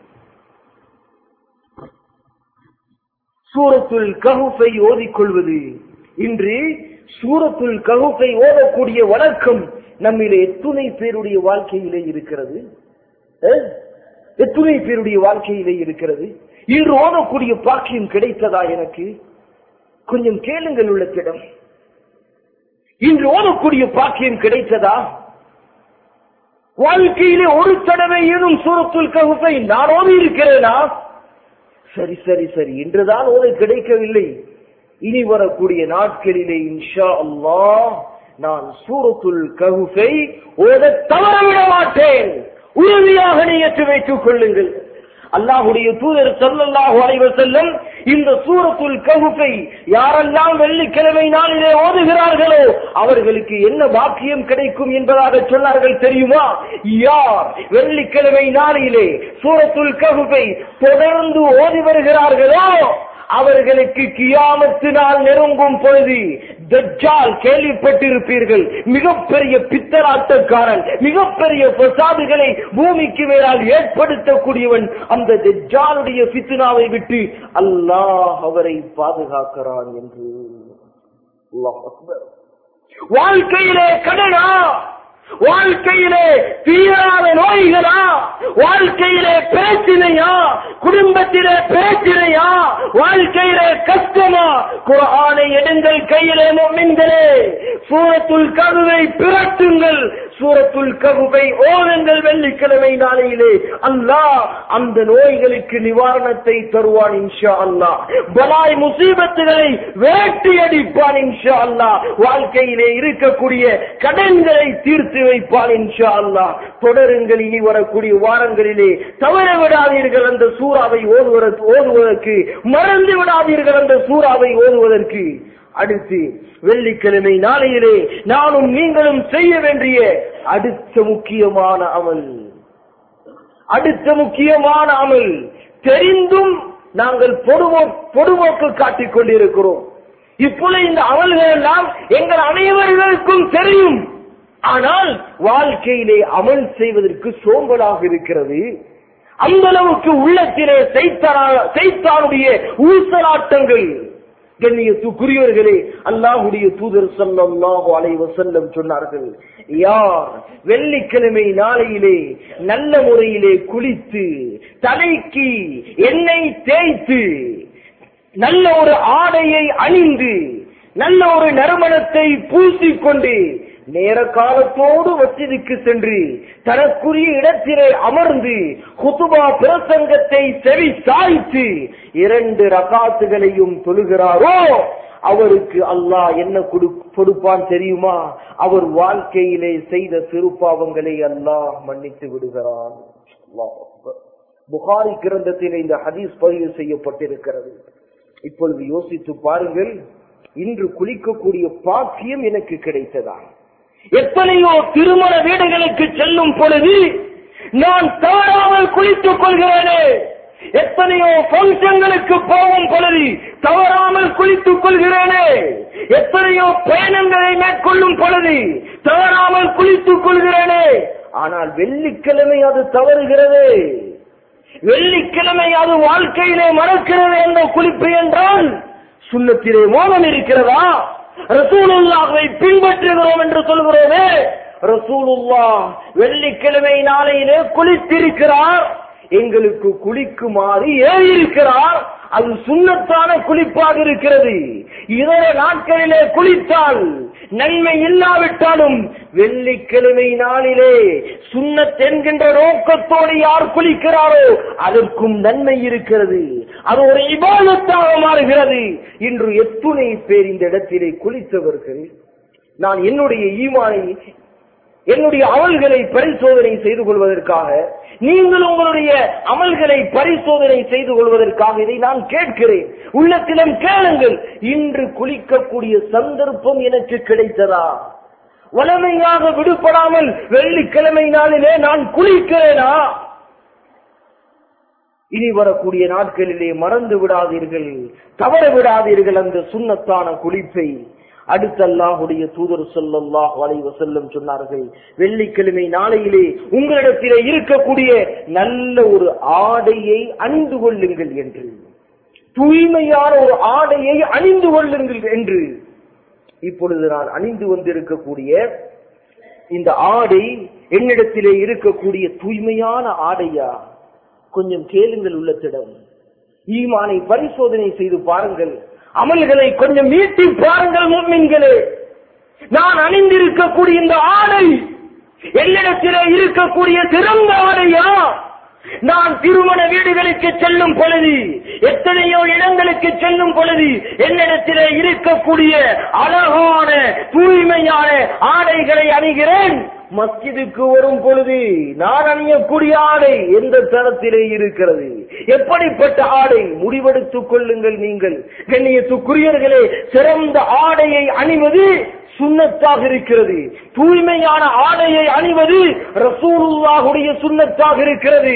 சூரத்துல் கஹுஃபை ஓதிக்கொள்வது இன்று சூரத்துல் கஹுஃபை ஓதக்கூடிய வழக்கம் நம்மிலே எத்துணை பேருடைய வாழ்க்கையிலே இருக்கிறது அஹ்? எத்துணை பேருடைய வாழ்க்கையிலே இருக்கிறது இன்று ஓதக்கூடிய பாக்கியம் கிடைத்ததா எனக்கு கொஞ்சம் கேளுங்கள் உள்ளத்திடம் இன்று ஓதக்கூடிய பாக்கியம் கிடைத்ததா வாழ்க்கையிலே ஒரு தடவை ஏதும் சூரத்துல் கஹுஃபை நான் ஓதி இருக்கிறேனா சரி சரி சரி இன்றுதான் ஓத கிடைக்கவில்லை இனி வரக்கூடிய நாட்களிலே இன்ஷா அல்லாஹ் நான் சூரத்துல் கஹுஃபை ஓத தவறவிட மாட்டேன் உறுதியாக நீயற்று வைத்துக் கொள்ளுங்கள் அல்லாஹுடைய தூதர் ஸல்லல்லாஹு அலைஹி வஸல்லம் இந்த சூரத்துல் கஹுஃபை யாரெல்லாம் வெள்ளிக்கிழமை நாளிலே ஓதுகிறார்களோ அவர்களுக்கு என்ன பாக்கியம் கிடைக்கும் என்பதாக சொன்னார்கள் தெரியுமா யார் வெள்ளிக்கிழமை நாளிலே சூரத்துல் கஹுஃபை தொடர்ந்து ஓதி வருகிறார்களோ அவர்களுக்கு கியாமத்து நாள் நெருங்கும் பொழுது தஜ்ஜால் கேள்விப்பட்டிருப்பீர்கள் மிகப்பெரிய பித்தராட்டக்காரன் மிகப்பெரிய பிரசாதுகளை பூமிக்கு மேலால் ஏற்படுத்தக்கூடியவன் அந்த தஜ்ஜாலுடைய பித்னாவை விட்டு அல்லாஹ் அவரை பாதுகாக்கிறான் என்று அல்லாஹ் அக்பர். வாழ்க்கையிலே கடனா வாழ்க்கையிலே தீராத நோய்களா வாழ்க்கையிலே பிரச்சனையா குடும்பத்திலே பிரச்சனையா வாழ்க்கையிலே கஷ்டமா குரானை எடுங்கள் கையிலே மொம்மின்களே சூரத்துல் கருவை பிறட்டுங்கள் சூரத்துல் கருவை ஓதுங்கள் வெள்ளிக்கிழமை நாளையிலே அல்லாஹ் அந்த நோய்களுக்கு நிவாரணத்தை தருவான் இன்ஷா அல்லாஹ் பலாய் முசீபத்துகளை வேட்டி அடிப்பான் இன்ஷா அல்லாஹ் வாழ்க்கையிலே இருக்கக்கூடிய கடன்களை தீர்த்து வைப்பான் இன்ஷா அல்லாஹ் தொடருங்கள் இனி வரக்கூடிய வாரங்களிலே தவற விடாதீர்கள் அந்த சூறாவை ஓதுவதற்கு ஓதுவதற்கு மறந்து விடாதீர்கள் அந்த சூறாவை ஓதுவதற்கு அடுத்து வெள்ளிக்கிழமை நாளையிலே நானும் நீங்களும் செய்ய வேண்டிய அடுத்த முக்கியமான அமல் அடுத்த முக்கியமான அமல் தெரிந்தும் நாங்கள் பொடுவோ பொடுவோக்கு காட்டிக் கொண்டிருக்கிறோம் இப்பொழுது இந்த அமல்கள் எல்லாம் எங்கள் அனைவர்களுக்கும் தெரியும் ஆனால் வாழ்க்கையிலே அமல் செய்வதற்கு சோம்பலாக இருக்கிறது அந்த அளவுக்கு உள்ளத்திலே சைத்தான- சைத்தானுடைய ஊசலாட்டங்கள் கண்ணியத்துக்குரியவர்களே அல்லாஹுடைய தூதர் ஸல்லல்லாஹு அலைஹி வஸல்லம் சொன்னார்கள் யார் வெள்ளிக்கிழமை நாளையிலே நல்ல முறையிலே குளித்து தலைக்கு எண்ணெய் தேய்த்து நல்ல ஒரு ஆடையை அணிந்து நல்ல ஒரு நறுமணத்தை பூசிக்கொண்டு நேர காலத்தோடு மஸ்ஜிதுக்கு சென்று தனக்குரிய இடத்திலே அமர்ந்து குத்துபா பிரசங்கத்தை செவி சாய்த்து இரண்டு ரகாத்துகளையும் தொழுகிறாரோ அவருக்கு அல்லாஹ் என்ன கொடு- கொடுப்பான் தெரியுமா அவர் வாழ்க்கையிலே செய்த சிறுபாவங்களை அல்லாஹ் மன்னித்து விடுகிறான் அல்லாஹ் அக்பர். புகாரி கிரந்தத்திலே இந்த ஹதீஸ் பதிவு செய்யப்பட்டிருக்கிறது இப்பொழுது யோசித்து பாருங்கள் இன்று குளிக்கக்கூடிய பாக்கியம் எனக்கு கிடைத்ததா எத்தனையோ திருமண வீடுகளுக்கு செல்லும் பொழுது நான் தவறாமல் குளித்துக் கொள்கிறேனே எத்தனையோ பங்கங்களுக்கு போகும் பொழுது தவறாமல் குளித்துக் கொள்கிறேனே எத்தனையோ பயணங்களை மேற்கொள்ளும் பொழுது தவறாமல் குளித்துக் கொள்கிறேனே ஆனால் வெள்ளிக்கிழமை அது தவறுகிறது வெள்ளிக்கிழமை அது வாழ்க்கையிலே மறக்கிறது என்ற குளிப்பு என்றால் சுண்ணத்திலே மோகம் இருக்கிறதா ரசூலுல்லாஹை பின்பற்றுகிறோம் என்று சொல்கிறோமே ரசூலுல்லா வெள்ளிக்கிழமை நாளையிலே குளித்திருக்கிறார் எங்களுக்கு குளிக்குமாறு ஏறியிருக்கிறார் அது சுண்ணத்தான குளிப்பாக இருக்கிறது இதர நாட்களிலே குளித்தால் நன்மை இல்லாவிட்டாலும் வெள்ளிக்கிழமை நாளிலே சுண்ணத் என்கின்ற நோக்கத்தோடு யார் குளிக்கிறாரோ அதற்கும் நன்மை இருக்கிறது அது ஒரு இபாதத்தாக மாறுகிறது இன்று எத்துணை பேர் இந்த இடத்திலே குளித்தவர்கள் நான் என்னுடைய ஈமானை என்னுடைய அமல்களை பரிசோதனை செய்து கொள்வதற்காக நீங்கள் உங்களுடைய அமல்களை பரிசோதனை செய்து கொள்வதற்காக இதை நான் கேட்கிறேன் உள்ளத்திலும் கேளுங்கள் இன்று குளிக்கக்கூடிய சந்தர்ப்பம் எனக்கு கிடைத்ததா வளமையாக விடுபடாமல் வெள்ளிக்கிழமை நாளிலே நான் குளிக்கிறேனா இனி வரக்கூடிய நாட்களிலே மறந்து விடாதீர்கள் தவற விடாதீர்கள் அந்த சுண்ணத்தான குளிப்பை அடுத்த அல்லாஹுடைய தூதர் சொல்லல்லாஹ் வளைவ செல்லும் சொன்னார்கள் வெள்ளிக்கிழமை நாளையிலே உங்களிடத்திலே இருக்கக்கூடிய நல்ல ஒரு ஆடையை அணிந்து கொள்ளுங்கள் என்று தூய்மையான ஒரு ஆடையை அணிந்து கொள்ளுங்கள் என்று இப்பொழுது நான் அணிந்து வந்திருக்கக்கூடிய இந்த ஆடை என்னிடத்திலே இருக்கக்கூடிய தூய்மையான ஆடையா கொஞ்சம் கேளுங்கள் உள்ளத்திடம் ஈமானை பரிசோதனை செய்து பாருங்கள் அமல்களை கொஞ்சம் மீட்டி பாருங்கள் முன்மின்களே நான் அணிந்திருக்கக்கூடிய இந்த ஆடை என்னிடத்திலே இருக்கக்கூடிய சிறந்த ஆடையா நான் திருமண வீடுகளுக்கு செல்லும் பொழுது எத்தனையோ இடங்களுக்கு செல்லும் பொழுது என்னிடத்திலே இருக்கக்கூடிய அழகான தூய்மையான ஆடைகளை அணிகிறேன் மஸ்ஜிதுக்கு வரும் பொழுது நான் அணியக்கூடிய ஆடை எந்த தரத்திலே இருக்கிறது எப்படிப்பட்ட ஆடை முடிவெடுத்துக் கொள்ளுங்கள் நீங்கள் கண்ணியத்துக்குரியர்களே சிறந்த ஆடையை அணிவது சுண்ணத்தாக இருக்கிறது தூய்மையான ஆடையை அணிவது ரசூலுல்லாஹுடைய சுண்ணத்தாக இருக்கிறது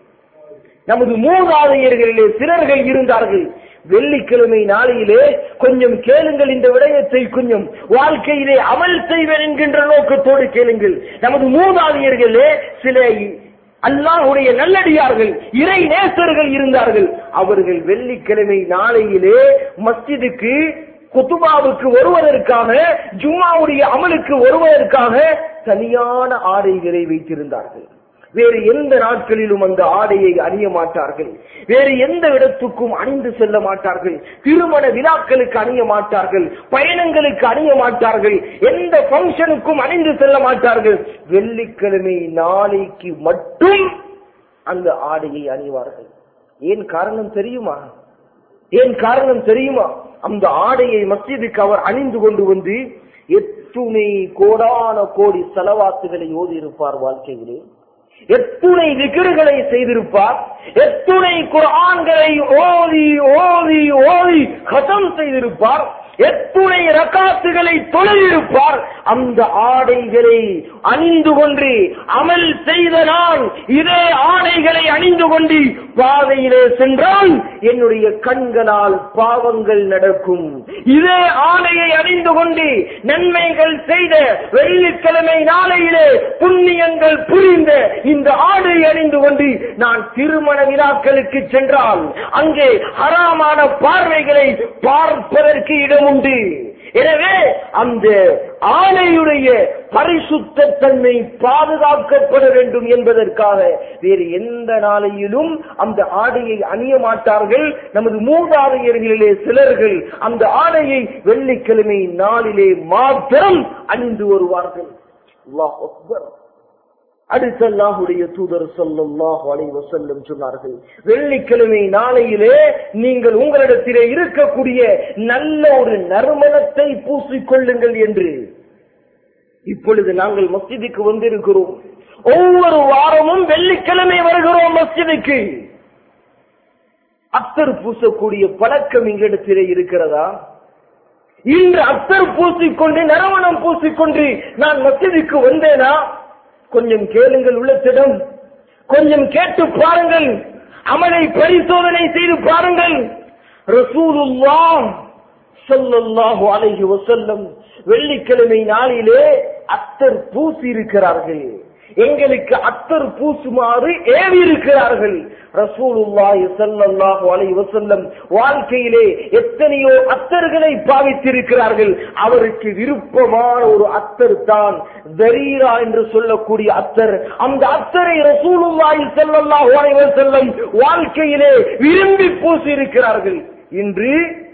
நமது மூதாதையர்களிலே சிலர்கள் இருந்தார்கள் வெள்ளிக்கிழமை நாளையிலே கொஞ்சம் கேளுங்கள் இந்த விடயத்தை கொஞ்சம் வாழ்க்கையிலே அமல் செய்வேன் என்கின்ற நோக்கத்தோடு கேளுங்கள் நமது மூதாதையர்களே சில அல்லாஹுடைய நல்லடியார்கள் இறை நேசர்கள் இருந்தார்கள் அவர்கள் வெள்ளிக்கிழமை நாளையிலே மஸ்ஜிதுக்கு குத்துபாவுக்கு வருவதற்காக ஜும்மாவுடைய அமலுக்கு வருவதற்காக தனியான ஆடைகளை வைத்திருந்தார்கள் வேறு எந்த நாட்களிலும் அந்த ஆடையை அணிய மாட்டார்கள் வேறு எந்த இடத்துக்கும் அணிந்து செல்ல மாட்டார்கள் திருமண விழாக்களுக்கு அணிய மாட்டார்கள் பயணங்களுக்கு அணிய மாட்டார்கள் எந்த பங்கனுக்கும் அணிந்து செல்ல மாட்டார்கள் வெள்ளிக்கிழமை நாளைக்கு மட்டும் அந்த ஆடையை அணிவார்கள் ஏன் காரணம் தெரியுமா ஏன் காரணம் தெரியுமா அந்த ஆடையை மஸ்ஜிதுக்கு அவர் அணிந்து கொண்டு வந்து எத்துணை கோடான கோடி செலவாத்துகளை ஓதி இருப்பார் வாழ்க்கையிலே எத்துணை விக்கிர்களை செய்திருப்பார் எத்துணை குரான்களை ஓதி ஓதி ஓதி கதம் செய்திருப்பார் எத்துணை ரக்காத்துகளை தொழிலிருப்பார் அந்த ஆடைகளை அணிந்து கொண்டு அமல் செய்த நான் இதே ஆடைகளை அணிந்து கொண்டு பாதையிலே சென்றால் என்னுடைய கண்களால் பாவங்கள் நடக்கும் இதே ஆடையை அணிந்து கொண்டு நன்மைகள் செய்த வெள்ளிக்கிழமை நாளையிலே புண்ணியங்கள் புரிந்த இந்த ஆடை அணிந்து கொண்டு நான் திருமண விழாக்களுக்கு சென்றால் அங்கே ஹராமான பார்வைகளை பார்ப்பதற்கு இடம் உண்டு எனவே அந்த ஆணையுடைய பரிசுத்த தன்மை பாதுகாக்கப்பட வேண்டும் என்பதற்காக வேறு எந்த நாளையிலும் அந்த ஆடையை அணிய மாட்டார்கள் நமது மூதாதையர்களிலே சிலர்கள் அந்த ஆடையை வெள்ளிக்கிழமை நாளிலே மாத்திரம் அணிந்து வருவார்கள் அல்லாஹ் அக்பர் அடுத்த அல்லாஹுடைய தூதர் சொல்லல்லாஹு அலைஹி வஸல்லம் சொன்னார்கள் வெள்ளிக்கிழமை நாளையிலே நீங்கள் உங்களிடத்திலே இருக்கக்கூடிய நல்ல ஒரு நறுமணத்தை பூசிக்கொள்ளுங்கள் என்று இப்பொழுது நாங்கள் மஸ்ஜிதுக்கு வந்திருக்கிறோம் ஒவ்வொரு வாரமும் வெள்ளிக்கிழமை வருகிறோம் மஸ்ஜிதுக்கு அத்தர் பூசக்கூடிய பழக்கம் எங்களிடத்திலே இருக்கிறதா இன்று அத்தர் பூசிக்கொண்டு நறுமணம் பூசிக்கொண்டு நான் மஸ்ஜிதுக்கு வந்தேனா கொஞ்சம் கேளுங்கள் உள்ளத்திடம் கொஞ்சம் கேட்டு பாருங்கள் அமலை பரிசோதனை செய்து பாருங்கள் ரசூலுல்லாஹ் ஸல்லல்லாஹு அலைஹி வஸல்லம் வெள்ளிக்கிழமை நாளிலே அத்தர் பூசி இருக்கிறார்கள் எங்களுக்கு அத்தர் பூசுமாறு ஏவி இருக்கிறார்கள் ரசூலுல்லாஹி ஸல்லல்லாஹு அலைஹி வஸல்லம் வாழ்க்கையிலே எத்தனையோ அத்தர்களை பாவித்திருக்கிறார்கள் அவருக்கு விருப்பமான ஒரு அத்தர் தான் தரீரா என்று சொல்லக்கூடிய அத்தர் அந்த அத்தரை ரசூலுல்லாஹி ஸல்லல்லாஹு அலைஹி வஸல்லம் வாழ்க்கையிலே விரும்பி பூசி இருக்கிறார்கள் இன்று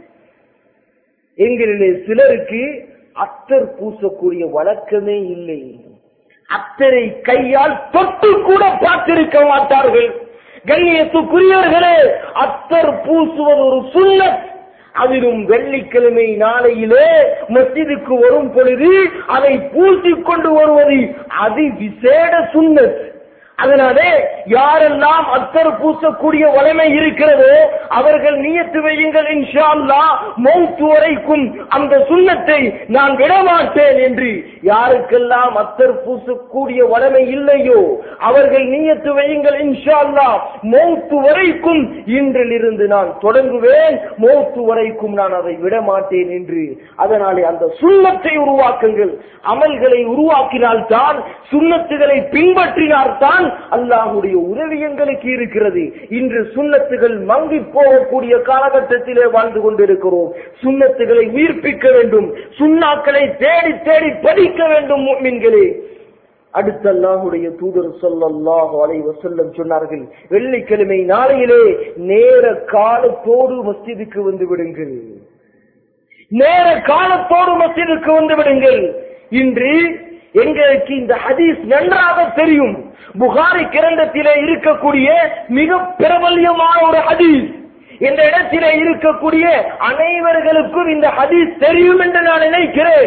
எங்களிலே சிலருக்கு அத்தர் பூசக்கூடிய வழக்கமே இல்லை அத்தரை கையால் தொட்டு கூட பார்த்திருக்க மாட்டார்கள் கண்ணியத்துக்குரியவர்களே அத்தர் பூசுவது ஒரு சுண்ணத் அதிலும் வெள்ளிக்கிழமை நாளையிலே மஸ்ஜிதுக்கு வரும் பொழுது அதை பூசிக் கொண்டு வருவது அது விசேட சுண்ணத் அதனாலே யாரெல்லாம் அத்தர் பூசக்கூடிய வலிமை இருக்கிறதோ அவர்கள் நியத்து வையுங்கள் இன்ஷா அல்லாஹ் மௌத்து வரைக்கும் அந்த சுண்ணத்தை நான் விடமாட்டேன் என்று யாருக்கெல்லாம் அத்தர் பூசக்கூடிய வலிமை இல்லையோ அவர்கள் நியத்து வையுங்கள் இன்ஷா அல்லாஹ் மௌத்து வரைக்கும் இன்றிலிருந்து நான் தொடங்குவேன் மௌத்து வரைக்கும் நான் அதை விடமாட்டேன் என்று அதனாலே அந்த சுண்ணத்தை உருவாக்குங்கள் அமல்களை உருவாக்கினால்தான் சுண்ணத்துகளை பின்பற்றினால்தான் அல்லாஹுடைய உதவி எங்களுக்கு இருக்கிறது இன்று சுண்ணத்துகள் மங்கி போகக்கூடிய காலகட்டத்திலே வாழ்ந்து கொண்டிருக்கிறோம் சுண்ணத்துகளை உயிர்ப்பிக்க வேண்டும் சுண்ணாக்களை தேடி தேடி படிக்க வேண்டும் முஃமின்களே அடுத்த அல்லாஹுடைய தூதர் சொல்லல்லாஹு அலைஹி வஸல்லம் சொன்னார்கள் வெள்ளிக்கிழமை நாளையிலே நேர காலத்தோடு மஸ்ஜிதுக்கு வந்து விடுங்கள் நேர காலத்தோடு மஸ்ஜிதுக்கு வந்து விடுங்கள் இன்று எங்களுக்கு இந்த ஹதீஸ் நன்றாக தெரியும் புகாரி கிரந்தத்திலே இருக்கக்கூடிய மிக பிரபல்யமான ஒரு ஹதீஸ் இந்த இடத்திலே இருக்கக்கூடிய அனைவர்களுக்கும் இந்த ஹதீஸ் தெரியும் என்று நான் நினைக்கிறேன்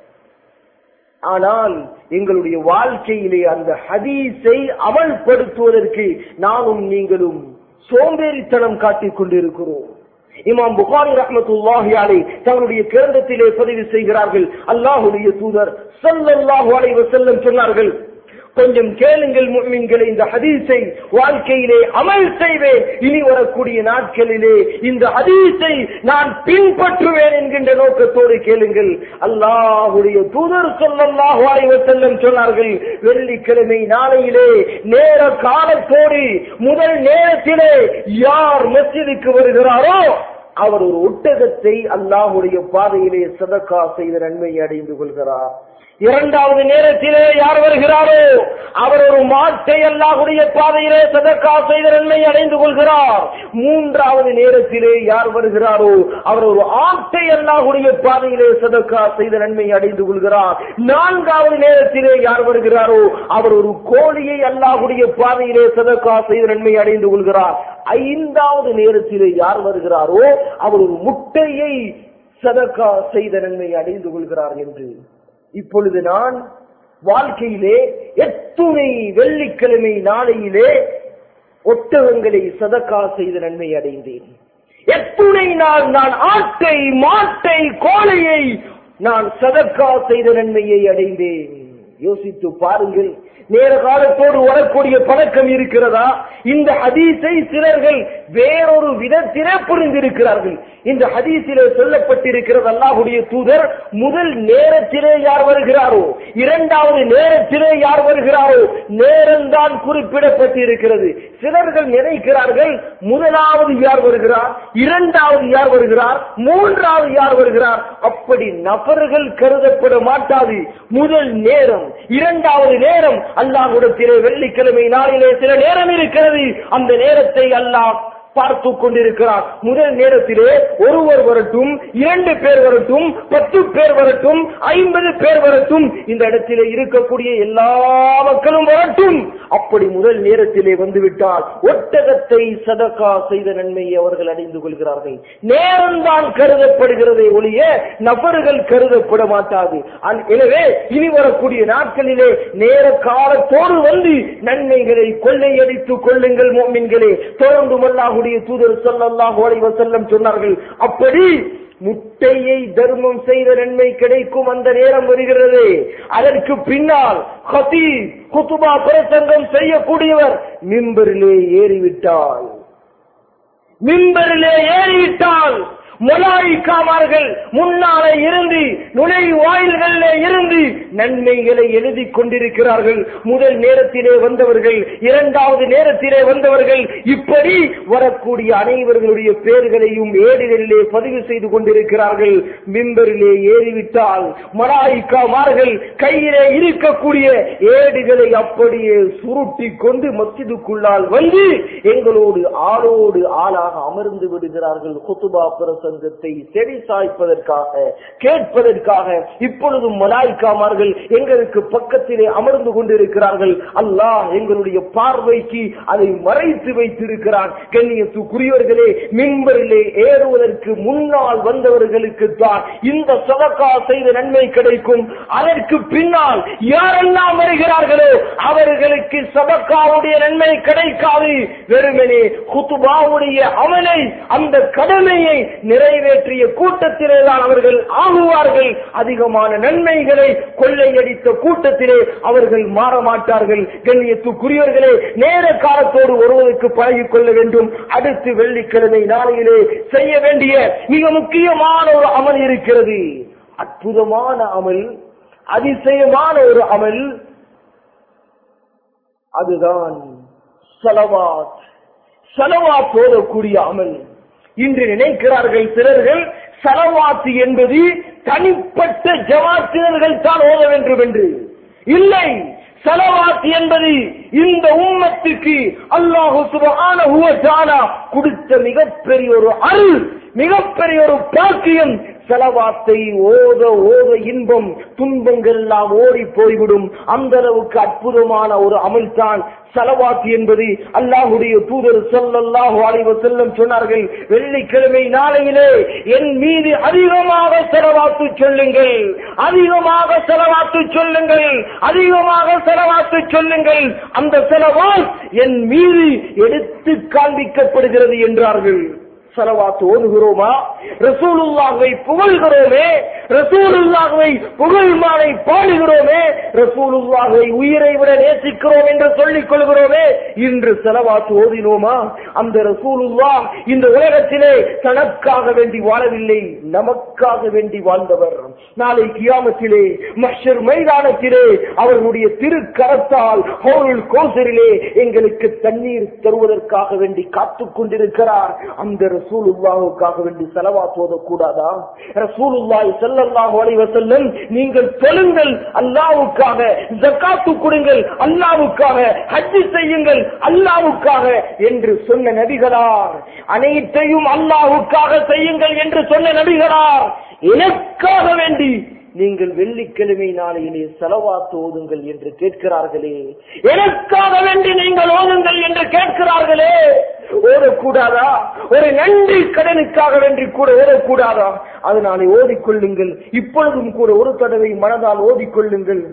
ஆனால் எங்களுடைய வாழ்க்கையிலே அந்த ஹதீஸை அமல்படுத்துவதற்கு நானும் நீங்களும் சோம்பேறித்தனம் காட்டிக் கொண்டிருக்கிறோம் இமாம் புகாரி ரஹ்மத்துல்லாஹி அலை தங்களுடைய கிரந்தத்திலே பதிவு செய்கிறார்கள் அல்லாஹுடைய தூதர் ஸல்லல்லாஹு அலைஹி வஸல்லம் சொன்னார்கள் கொஞ்சம் கேளுங்கள் முஃமின்களே இந்த ஹதீஸை வாழ்க்கையிலே அமல் செய்வேன் இனி வரக்கூடிய நாட்களிலே இந்த ஹதீஸை நான் பின்பற்றுவேன் என்கின்ற நோக்கத்தோடு கேளுங்கள் அல்லாஹுடைய தூதர் ஸல்லல்லாஹு அலைஹி வஸல்லம் சொன்னார்கள் வெள்ளிக்கிழமை நாளையிலே நேர காலத்தோடு முதல் நேரத்திலே யார் மஸ்ஜிதுக்கு வருகிறாரோ அவர் ஒரு ஒட்டகத்தை அல்லாஹுடைய பாதையிலே சதக்கா செய்த நன்மையை அடைந்து கொள்கிறார் இரண்டாவது நேரத்திலே யார் வருகிறாரோ அவர் ஒரு மாட்டை அல்லாஹுடைய பாதையிலே சதக்கா செய்த நன்மை அடைந்து கொள்கிறார் மூன்றாவது நேரத்திலே யார் வருகிறாரோ அவர் ஒரு ஆட்டை அல்லாஹுடைய பாதையிலே சதக்கா செய்த நன்மை அடைந்து கொள்கிறார் நான்காவது நேரத்திலே யார் வருகிறாரோ அவர் ஒரு கோழியை அல்லாஹுடைய பாதையிலே சதக்கா செய்த நன்மை அடைந்து கொள்கிறார் ஐந்தாவது நேரத்திலே யார் வருகிறாரோ அவர் ஒரு முட்டையை சதக்கா செய்த நன்மை அடைந்து கொள்கிறார் என்று இப்பொழுது நான் வாழ்க்கையிலே எத்துணை வெள்ளிக்கிழமை நாளையிலே ஒட்டகங்களை சதக்கா செய்த நன்மை அடைந்தேன் எத்துணை நாள் நான் ஆட்டை மாட்டை கோழையை நான் சதக்கா செய்த நன்மையை அடைந்தேன் யோசித்து பாருங்கள் நேர காலத்தோடு வரக்கூடிய பழக்கம் இருக்கிறதா இந்த ஹதீஸை சிலர்கள் வேறொரு விதத்திலே புரிந்திருக்கிறார்கள் இந்த ஹதீஸிலே சொல்லப்பட்டிருக்கிறது அல்லாஹுடைய தூதர் முதல் நேரத்திலே யார் வருகிறாரோ இரண்டாவது நேரத்திலே யார் வருகிறாரோ நேரம்தான் குறிப்பிடப்பட்டிருக்கிறது சிலர்கள் நினைக்கிறார்கள் முதலாவது யார் வருகிறார் இரண்டாவது யார் வருகிறார் மூன்றாவது யார் வருகிறார் அப்படி நபர்கள் கருதப்பட மாட்டாது முதல் நேரம் இரண்டாவது நேரம் அல்லாஹ்விடத்திலே வெள்ளிக்கிழமை நாளிலே சில நேரம் இருக்கிறது அந்த நேரத்தை அல்லாஹ் பார்த்து கொண்டிருக்கிறார் முதல் நேரத்திலே ஒருவர் வரட்டும் இரண்டு பேர் வரட்டும் பத்து பேர் வரட்டும் ஐம்பது பேர் வரட்டும் இந்த இடத்திலே இருக்கக்கூடிய எல்லா மக்களும் வரட்டும் அப்படி முதல் நேரத்திலே வந்துவிட்டால் ஒட்டகத்தை சதக்கா செய்த நன்மையை அவர்கள் அடைந்து கொள்கிறார்கள் நேரம்தான் கருதப்படுகிறதே ஒழிய நபர்கள் கருதப்பட மாட்டாது அன்- எனவே இனி வரக்கூடிய நாட்களிலே நேர காலத்தோடு வந்து நன்மைகளை கொள்ளையடித்துக் கொள்ளுங்கள் மோமின்களே தொடர்ந்து அல்லாஹுடைய தூதர் ஸல்லல்லாஹு அலைஹி வஸல்லம் சொன்னார்கள் அப்படி முட்டையை தர்மம் செய்த நன்மை கிடைக்கும் அந்த நேரம் வருகிறது அதற்கு பின்னால் ஹதி குத்துபா பிரசங்கம் செய்யக்கூடியவர் மிம்பரிலே ஏறிவிட்டால் மிம்பரிலே ஏறிவிட்டால் மொலாய்க்காமார்கள் முன்னாலே இருந்து நுழைவாயில்களில் இருந்து நன்மைகளை எழுதி கொண்டிருக்கிறார்கள் முதல் நேரத்திலே வந்தவர்கள் இரண்டாவது நேரத்திலே வந்தவர்கள் இப்படி வரக்கூடிய அனைவர்களுடைய பேர்களையும் ஏடுகளிலே பதிவு செய்து கொண்டிருக்கிறார்கள் மிம்பரிலே ஏறிவிட்டால் மலாய்க்காமார்கள் கையிலே இருக்கக்கூடிய ஏடுகளை அப்படியே சுருட்டி கொண்டு மஸ்ஜிதுக்குள்ளால் வந்து எங்களோடு ஆளோடு ஆளாக அமர்ந்து விடுகிறார்கள் குத்துபா பிரசங்கத்தை செவி சாய்ப்பதற்காக கேட்பதற்காக இப்பொழுதும் மலாய்க்காமார்கள் எங்களுக்கு பக்கத்திலே அமர்ந்து கொண்டிருக்கிறார்கள் அல்லாஹ் எங்களுடைய பார்வைக்கு அதை மறைத்து வைத்திருக்கிறான் கண்ணியத்துக்குரியவர்களே மின்பரிலே ஏறுவதற்கு முன்னால் வந்தவர்களுக்கு தான் இந்த சதக்கா செய்த நன்மை கிடைக்கும் அதற்கு பின்னால் யாரெல்லாம் வருகிறார்களோ அவர்களுக்கு சதக்காவுடைய நன்மை கிடைக்காது வெறுமனே குத்துபாவுடைய அமலை அந்த கடமையை நிறைவேற்றிய கூட்டத்திலே தான் அவர்கள் ஆகுவார்கள் அதிகமான நன்மைகளை கொள்ளையடித்த கூட்டத்திலே அவர்கள் மாற மாட்டார்கள் கண்ணியத்துக்குரியவர்களே நேர காலத்தோடு ஒருவருக்கு பழகிக் கொள்ள வேண்டும் அடுத்து வெள்ளிக்கிழமை நாளையிலே செய்ய வேண்டிய மிக முக்கியமான ஒரு அமல் இருக்கிறது அற்புதமான அமல் அதிசயமான ஒரு அமல் அதுதான் சலவாத் சலவாத் போதக்கூடிய அமல் இன்று நினைக்கிறார்கள் சிலர்கள் சலவாத்து என்பது தனிப்பட்ட ஜமாத்தினர்கள் தான் ஓத வேண்டும் என்று இல்லை சலவாத் என்பது இந்த உம்மத்துக்கு அல்லாஹு சுபஹானஹு வ தஆலா கொடுத்த மிகப்பெரிய ஒரு அருள் மிகப்பெரிய ஒரு பாக்கியம் செலவாத்தை ஓத ஓத இன்பம் துன்பங்கள் எல்லாம் ஓடி போய்விடும் அந்த அளவுக்கு அற்புதமான ஒரு அமல் தான் செலவாத்து என்பது அல்லாஹுடைய தூதர் சொல்லல்லாஹு அலைஹி வஸல்லம் சொன்னார்கள் வெள்ளிக்கிழமை நாளையிலே என் மீது அதிகமாக செலவாத்து சொல்லுங்கள் அதிகமாக செலவாத்து சொல்லுங்கள் அதிகமாக செலவாத்து சொல்லுங்கள் அந்த செலவால் என் மீது எடுத்து காண்பிக்கப்படுகிறது என்றார்கள் செலவாத்து ஓதுகிறோமா ரசூலுல்லாவை புகழ்கிறோமே ரசூலுல்லாவை புகழ்மானை பாடுகிறோமே ரசூலுல்லாவை உயிரை விட நேசிக்கிறோம் என்று சொல்லிக் கொள்கிறோமே இன்று செலவாத்து ஓதினோமா அந்த ரசூலுல்லா இந்த உலகத்திலே தனக்காக வேண்டி வாழவில்லை நமக்காக வேண்டி வாழ்ந்தவர் நாளை கியாமத்திலே மஷர் மைதானத்திலே அவர்களுடைய திருக்கரத்தால் ஹோருல் கோசரிலே எங்களுக்கு தண்ணீர் தருவதற்காக வேண்டி காத்துக் கொண்டிருக்கிறார் அந்த ரசூலுல்லாவுக்காக வேண்டி செலவா போதக்கூடாதா ரசூலுல்லாய் ஸல்லல்லாஹு அலைஹி வஸல்லம் நீங்கள் தொழுங்கள் அல்லாஹ்வுக்காக ஜகாத்து கொடுங்கள் அல்லாஹ்வுக்காக ஹஜ் செய்யுங்கள் அல்லாஹ்வுக்காக என்று சொன்ன நபிகளார் அனைத்தையும் அல்லாஹ்வுக்காக செய்யுங்கள் என்று சொன்ன நபிகளார் எனக்காக வேண்டி நீங்கள் வெள்ளிக்கிழமை நாளையிலே செலவாத்து ஓதுங்கள் என்று கேட்கிறார்களே எனக்காக வேண்டி நீங்கள் ஓதுங்கள் என்று கேட்கிறார்களே ஓதக்கூடாதா ஒரு நன்றி கடனுக்காக வேண்டி கூட ஓதக்கூடாதா அதனாலே ஓதிக்கொள்ளுங்கள் இப்பொழுதும் கூட ஒரு தடவை மனதால் ஓதிக்கொள்ளுங்கள்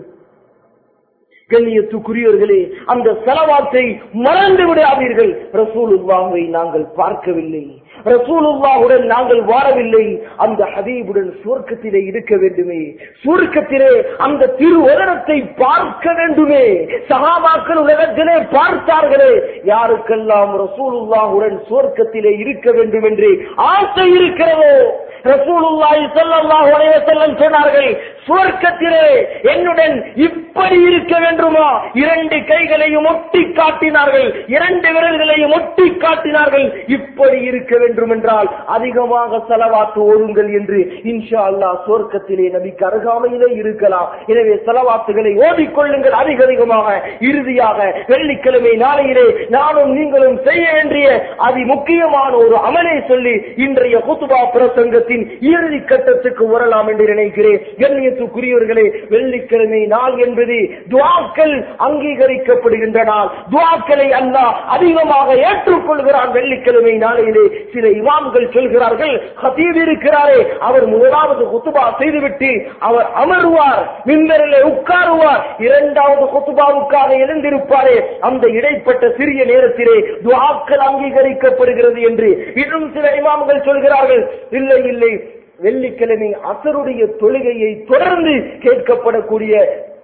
கண்ணியத்துக்குரியவர்களே அந்த செலவாத்தை மறந்து விடாதீர்கள் ரசூலுல்லாவை நாங்கள் பார்க்கவில்லை ரசூலுல்லாவுடன் நாங்கள் வாழவில்லை அந்த ஹபீபுடன் சுவர்க்கத்திலே இருக்க வேண்டுமே சுவர்க்கத்திலே அந்த திருவதனத்தை பார்க்க வேண்டுமே சகாபாக்கள் உலகத்திலே பார்த்தார்களே யாருக்கெல்லாம் ரசூலுல்லாவுடன் சுவர்க்கத்திலே இருக்க வேண்டும் என்று ஆசை இருக்கிறதோ ரசூலுல்லாஹி ஸல்லல்லாஹு அலைஹி வஸல்லம் சொன்னார்கள் சுவர்க்கத்திலே என்னுடன் இப்படி இருக்க வேண்டுமா இரண்டு கைகளையும் ஒட்டி காட்டினார்கள் இரண்டு விரல்களையும் ஒட்டி காட்டினார்கள் இப்படி இருக்க வேண்டும் என்றால் அதிகமாக செலவாத்து ஓடுங்கள் என்று இன்ஷா அல்லாஹ் சுவர்க்கத்திலே நபிக்கு அருகாமையிலே இருக்கலாம் எனவே செலவாத்துகளை ஓடிக்கொள்ளுங்கள் அதிக அதிகமாக இறுதியாக வெள்ளிக்கிழமை நாளையிலே நானும் நீங்களும் செய்ய வேண்டிய அதி முக்கியமான ஒரு அமலை சொல்லி இன்றைய குத்துபா பிரசங்கத்தின் இறுதி கட்டத்துக்கு வரலாம் என்று நினைக்கிறேன் கண்ணியத்துக்குரியவர்களே வெள்ளிக்கிழமை நாள் என்பது துவாக்கள் அங்கீகரிக்கப்படுகின்ற நாள் துவாக்களை அல்லாஹ் அதிகமாக ஏற்றுக்கொள்கிறான் வெள்ளிக்கிழமை நாளையிலே சில இமாம்கள் சொல்கிறார்கள் ஹதீப் இருக்கிறாரே அவர் முதலாவது குத்துபா செய்துவிட்டு அவர் அமருவார் மின்பரிலே உட்காருவார் இரண்டாவது குத்துபாவுக்காக எழுந்திருப்பாரே அந்த இடைப்பட்ட சிறிய நேரத்திலே துவாக்கள் அங்கீகரிக்கப்படுகிறது என்று இன்னும் சில இமாம்கள் சொல்கிறார்கள் இல்லை இல்லை வெள்ளிக்கிழமை அசருடைய தொழுகையை தொடர்ந்து கேட்கப்படக்கூடிய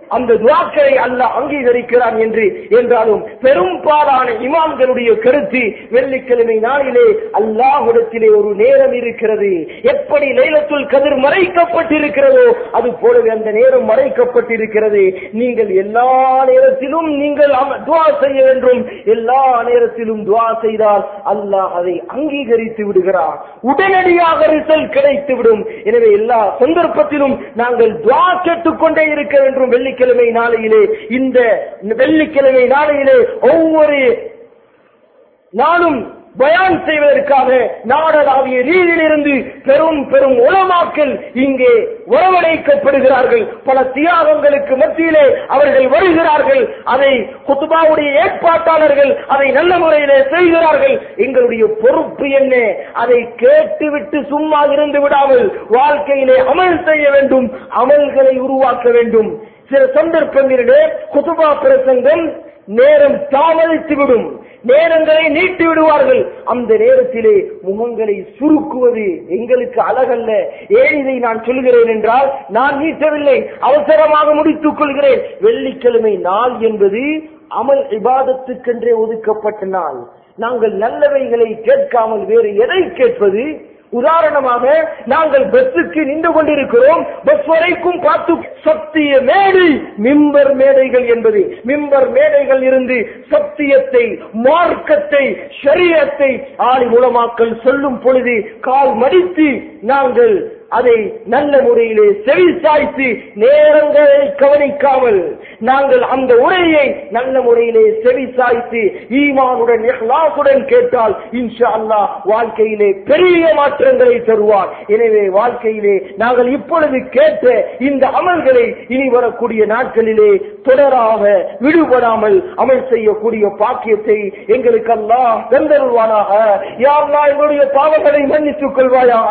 அந்த துவாக்களை அல்லாஹ் அங்கீகரிக்கிறான் என்று என்றாலும் பெரும்பாலான இமாம்களுடைய கருத்து வெள்ளிக்கிழமை நாளிலே அல்லாஹ்விடத்திலே ஒரு நேரம் இருக்கிறது எப்படி லைலத்துல் கதிர் மறைக்கப்பட்டிருக்கிறதோ அது போலவே அந்த நேரம் மறைக்கப்பட்டிருக்கிறது நீங்கள் எல்லா நேரத்திலும் நீங்கள் அம- துவா செய்ய வேண்டும் எல்லா நேரத்திலும் துவா செய்தால் அல்லாஹ் அதை அங்கீகரித்து விடுகிறார் உடனடியாக ரிசல்ட் கிடைத்துவிடும் எனவே எல்லா சந்தர்ப்பத்திலும் நாங்கள் துவா கேட்டுக்கொண்டே இருக்க வேண்டும் வெள்ளிக்கிழமை நாளையிலே இந்த வெள்ளிக்கிழமை நாளையிலே ஒவ்வொரு நாளும் பயான் செய்வதற்காக நாடளாவிய ரீதியிலிருந்து பெரும் பெரும் உலமாக்கள் இங்கே வரவழைக்கப்படுகிறார்கள் பல தியாகங்களுக்கு மத்தியிலே அவர்கள் வருகிறார்கள் அதை குத்துபாவுடைய ஏற்பாட்டாளர்கள் அதை நல்ல முறையிலே செய்கிறார்கள் எங்களுடைய பொறுப்பு என்ன அதை கேட்டுவிட்டு சும்மா இருந்து விடாமல் வாழ்க்கையிலே அமல் செய்ய வேண்டும் அமல்களை உருவாக்க வேண்டும் சில சந்தர்ப்பங்களிலே குத்துபா பிரசங்கம் நேரம் தாமதித்துவிடும் நேரங்களை நீட்டி விடுவார்கள் அந்த நேரத்திலே முகங்களை சுருக்குவது எங்களுக்கு அழகல்ல ஏன் இதை நான் சொல்கிறேன் என்றால் நான் நீட்டவில்லை அவசரமாக முடித்துக் கொள்கிறேன் வெள்ளிக்கிழமை நாள் என்பது அமல் இபாதத்துக்கென்றே ஒதுக்கப்பட்ட நாள் நாங்கள் நல்லவைகளை கேட்காமல் வேறு எதை கேட்பது உதாரணமாக நாங்கள் பஸ்ஸுக்கு நின்று கொண்டிருக்கிறோம் பஸ் வரைக்கும் பார்த்து சத்திய மேடை மிம்பர் மேடைகள் என்பது மிம்பர் மேடைகள் இருந்து சத்தியத்தை மார்க்கத்தை ஷரியத்தை ஆளி மூலமாக்கல் சொல்லும் பொழுது கால் மடித்து நாங்கள் அதை நல்ல முறையிலே செவி சாய்த்து நேரங்களை கவனிக்காமல் நாங்கள் அந்த உரையை நல்ல முறையிலே செவி சாய்த்து ஈமானுடன் இஹ்லாசுடன் கேட்டால் இன்ஷா அல்லாஹ் வாழ்க்கையிலே பெரிய மாற்றங்களை தருவார் எனவே வாழ்க்கையிலே நாங்கள் இப்பொழுது கேட்ட இந்த அமல்களை இனி வரக்கூடிய நாட்களிலே தொடராக விடுபடாமல் அமல் செய்யக்கூடிய பாக்கியத்தை எங்களுக்கு அல்லாஹ் தந்தருவானாக யாரெல்லாம் எங்களுடைய பாவங்களை மன்னித்துக் கொள்வாயாக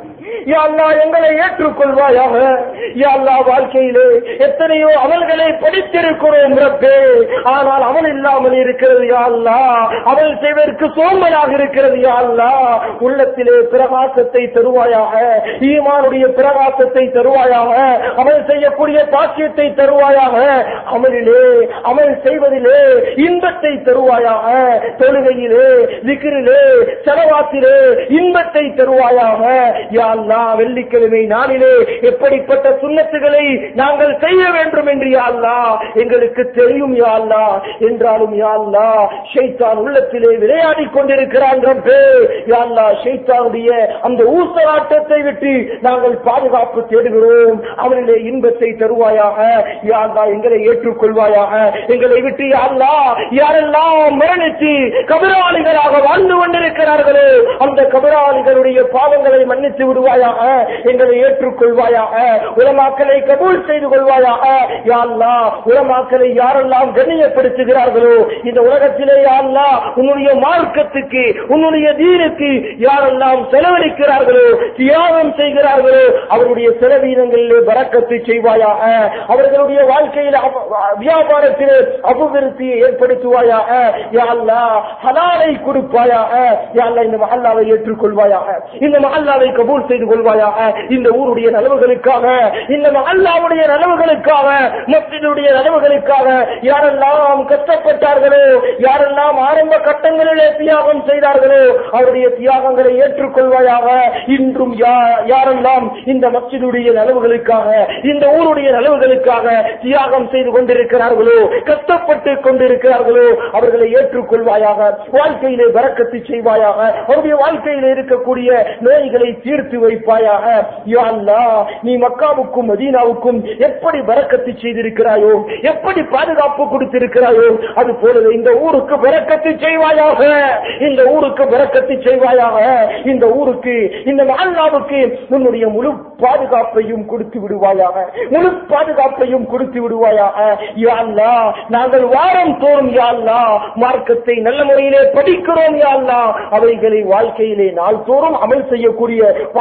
யா அல்லாஹ் எங்களை ஏற்றுக்கொள்வாயாக யா அல்லாஹ் வாழ்க்கையிலே எத்தனையோ அமல்களை படித்திருக்கிறோம் ரப்பே ஆனால் அமல் இல்லாமல் இருக்கிறது யா அல்லாஹ் அமல் செய்வதற்கு சோம்பலாக இருக்கிறது யா அல்லாஹ் உள்ளத்திலே பிரகாசத்தை தருவாயாக ஈமானுடைய பிரகாசத்தை தருவாயாக அமல் செய்யக்கூடிய பாக்கியத்தை தருவாயாக அமலிலே அமல் செய்வதிலே இன்பத்தை தருவாயாக தொழுகையிலே விக்கிரிலே செலவாத்திலே இன்பத்தை தருவாயாக யா அல்லாஹ் வெள்ளிக்கிழமை நாளிலே எப்படிப்பட்ட சுண்ணத்துகளை நாங்கள் செய்ய வேண்டும் என்று யா அல்லாஹ் எங்களுக்கு தெரியும் யா அல்லாஹ் என்றாலும் யா அல்லாஹ் ஷைத்தான் உள்ளத்திலே விளையாடிக் கொண்டிருக்கிறான் ரப்பே யா அல்லாஹ் ஷைத்தானுடைய அந்த ஊசலாட்டத்தை விட்டு நாங்கள் பாதுகாப்பு தேடுகிறோம் அவனிலே இன்பத்தை தருவாயாக யா அல்லாஹ் எங்களை ஏற்றுக்கொள்வாயாக எங்களை விட்டு யா அல்லாஹ் யாரெல்லாம் மரணித்து கபராளிகளாக வாழ்ந்து கொண்டிருக்கிறார்களோ அந்த கபராளிகளுடைய பாவங்களை மன்னித்து விடுவாயாக எங்களை ஏற்றுக்கொள்வாயாக உலமாக்களை கபூல் செய்து கொள்வாயாக யா அல்லாஹ் உலமாக்களை யாரெல்லாம் கண்ணியப்படுத்துகிறார்களோ இந்த உலகத்திலே யா அல்லாஹ் உன்னுடைய மார்க்கத்துக்கு உன்னுடைய தீனுக்கு யாரெல்லாம் செலவழிக்கிறார்களோ தியாகம் செய்கிறார்களோ அவருடைய செலவீனங்களிலே பறக்கத்தை செய்வாயாக அவர்களுடைய வாழ்க்கையில் அப- வியாபாரத்திலே அபிவிருத்தியை ஏற்படுத்துவாயாக யா அல்லாஹ் ஹலாலை கொடுப்பாயாக யா அல்லாஹ் இந்த மஹல்லாவை ஏற்றுக்கொள்வாயாக இந்த மஹல்லாவை கபூல் செய்து கொள்வாயாக இந்த ஊருடைய நலவுகளுக்காக இந்த மஹல்லாவுடைய நலவுகளுக்காக மஸ்ஜிதுடைய நலவுகளுக்காக யாரெல்லாம் கஷ்டப்பட்டார்களோ யாரெல்லாம் ஆரம்ப கட்டங்களிலே தியாகம் செய்தார்களோ அவருடைய தியாகங்களை ஏற்றுக்கொள்வாயாக இன்றும் யா- யாரெல்லாம் இந்த மஸ்ஜிதுடைய நலவுகளுக்காக இந்த ஊருடைய நலவுகளுக்காக தியாகம் செய்து கொண்டிருக்கிறார்களோ கஷ்டப்பட்டு கொண்டிருக்கிறார்களோ அவர்களை ஏற்றுக்கொள்வாயாக வாழ்க்கையிலே வரக்கத்து செய்வாயாக அவருடைய வாழ்க்கையிலே இருக்கக்கூடிய நோய்களை தீர்த்து வைப்பாயாக யா அல்லாஹ், நீ மக்காவுக்கும் மதீனாவுக்கும் எப்படி வரக்கத்து செய்திருக்கிறாயோ எப்படி பாதுகாப்பு கொடுத்திருக்கிறாயோ அது போலவே இந்த ஊருக்கு வரக்கத்து செய்வாயாக இந்த ஊருக்கு வரக்கத்து செய்வாயாக இந்த ஊருக்கு இந்த மஹல்லாவுக்கு உன்னுடைய முழு பாதுகாப்பையும் கொடுத்து விடுவாயாக முழு பாதுகாப்பையும் கொடுத்து விடுவாயாக யா அல்லாஹ், நாங்கள் வாரம் தோறும் யா அல்லாஹ், மார்க்கத்தை நல்ல முறையிலே படிக்கிறோம் யா அல்லாஹ். அவைகளை வாழ்க்கையிலே நாள் தோறும் அமல் செய்யக்கூடிய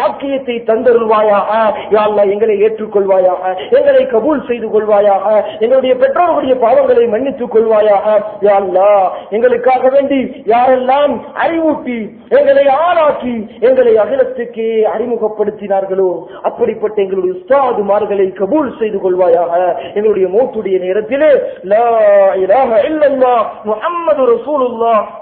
பாக்கியத்தை தந்தருள்வாயாக யா அல்லாஹ் எங்களை ஏற்றுக்கொள்வாயாக எங்களை கபூல் செய்து கொள்வாயாக எங்களுடைய பெற்றோர்களுடைய பாவங்களை மன்னித்துக் கொள்வாயாக யா அல்லாஹ் எங்களுக்காக வேண்டி யாரெல்லாம் அறிவூட்டி எங்களை ஆளாக்கி எங்களை அகிலத்துக்கே அறிமுகப்படுத்தினார்களோ அப்படிப்பட்ட எங்களுடைய உஸ்தாதுமார்களை கபூல் செய்து கொள்வாயாக எங்களுடைய மௌத்துடைய நேரத்திலே லா இலாஹ இல்லல்லாஹ் முஹம்மது ரசூலுல்லாஹ்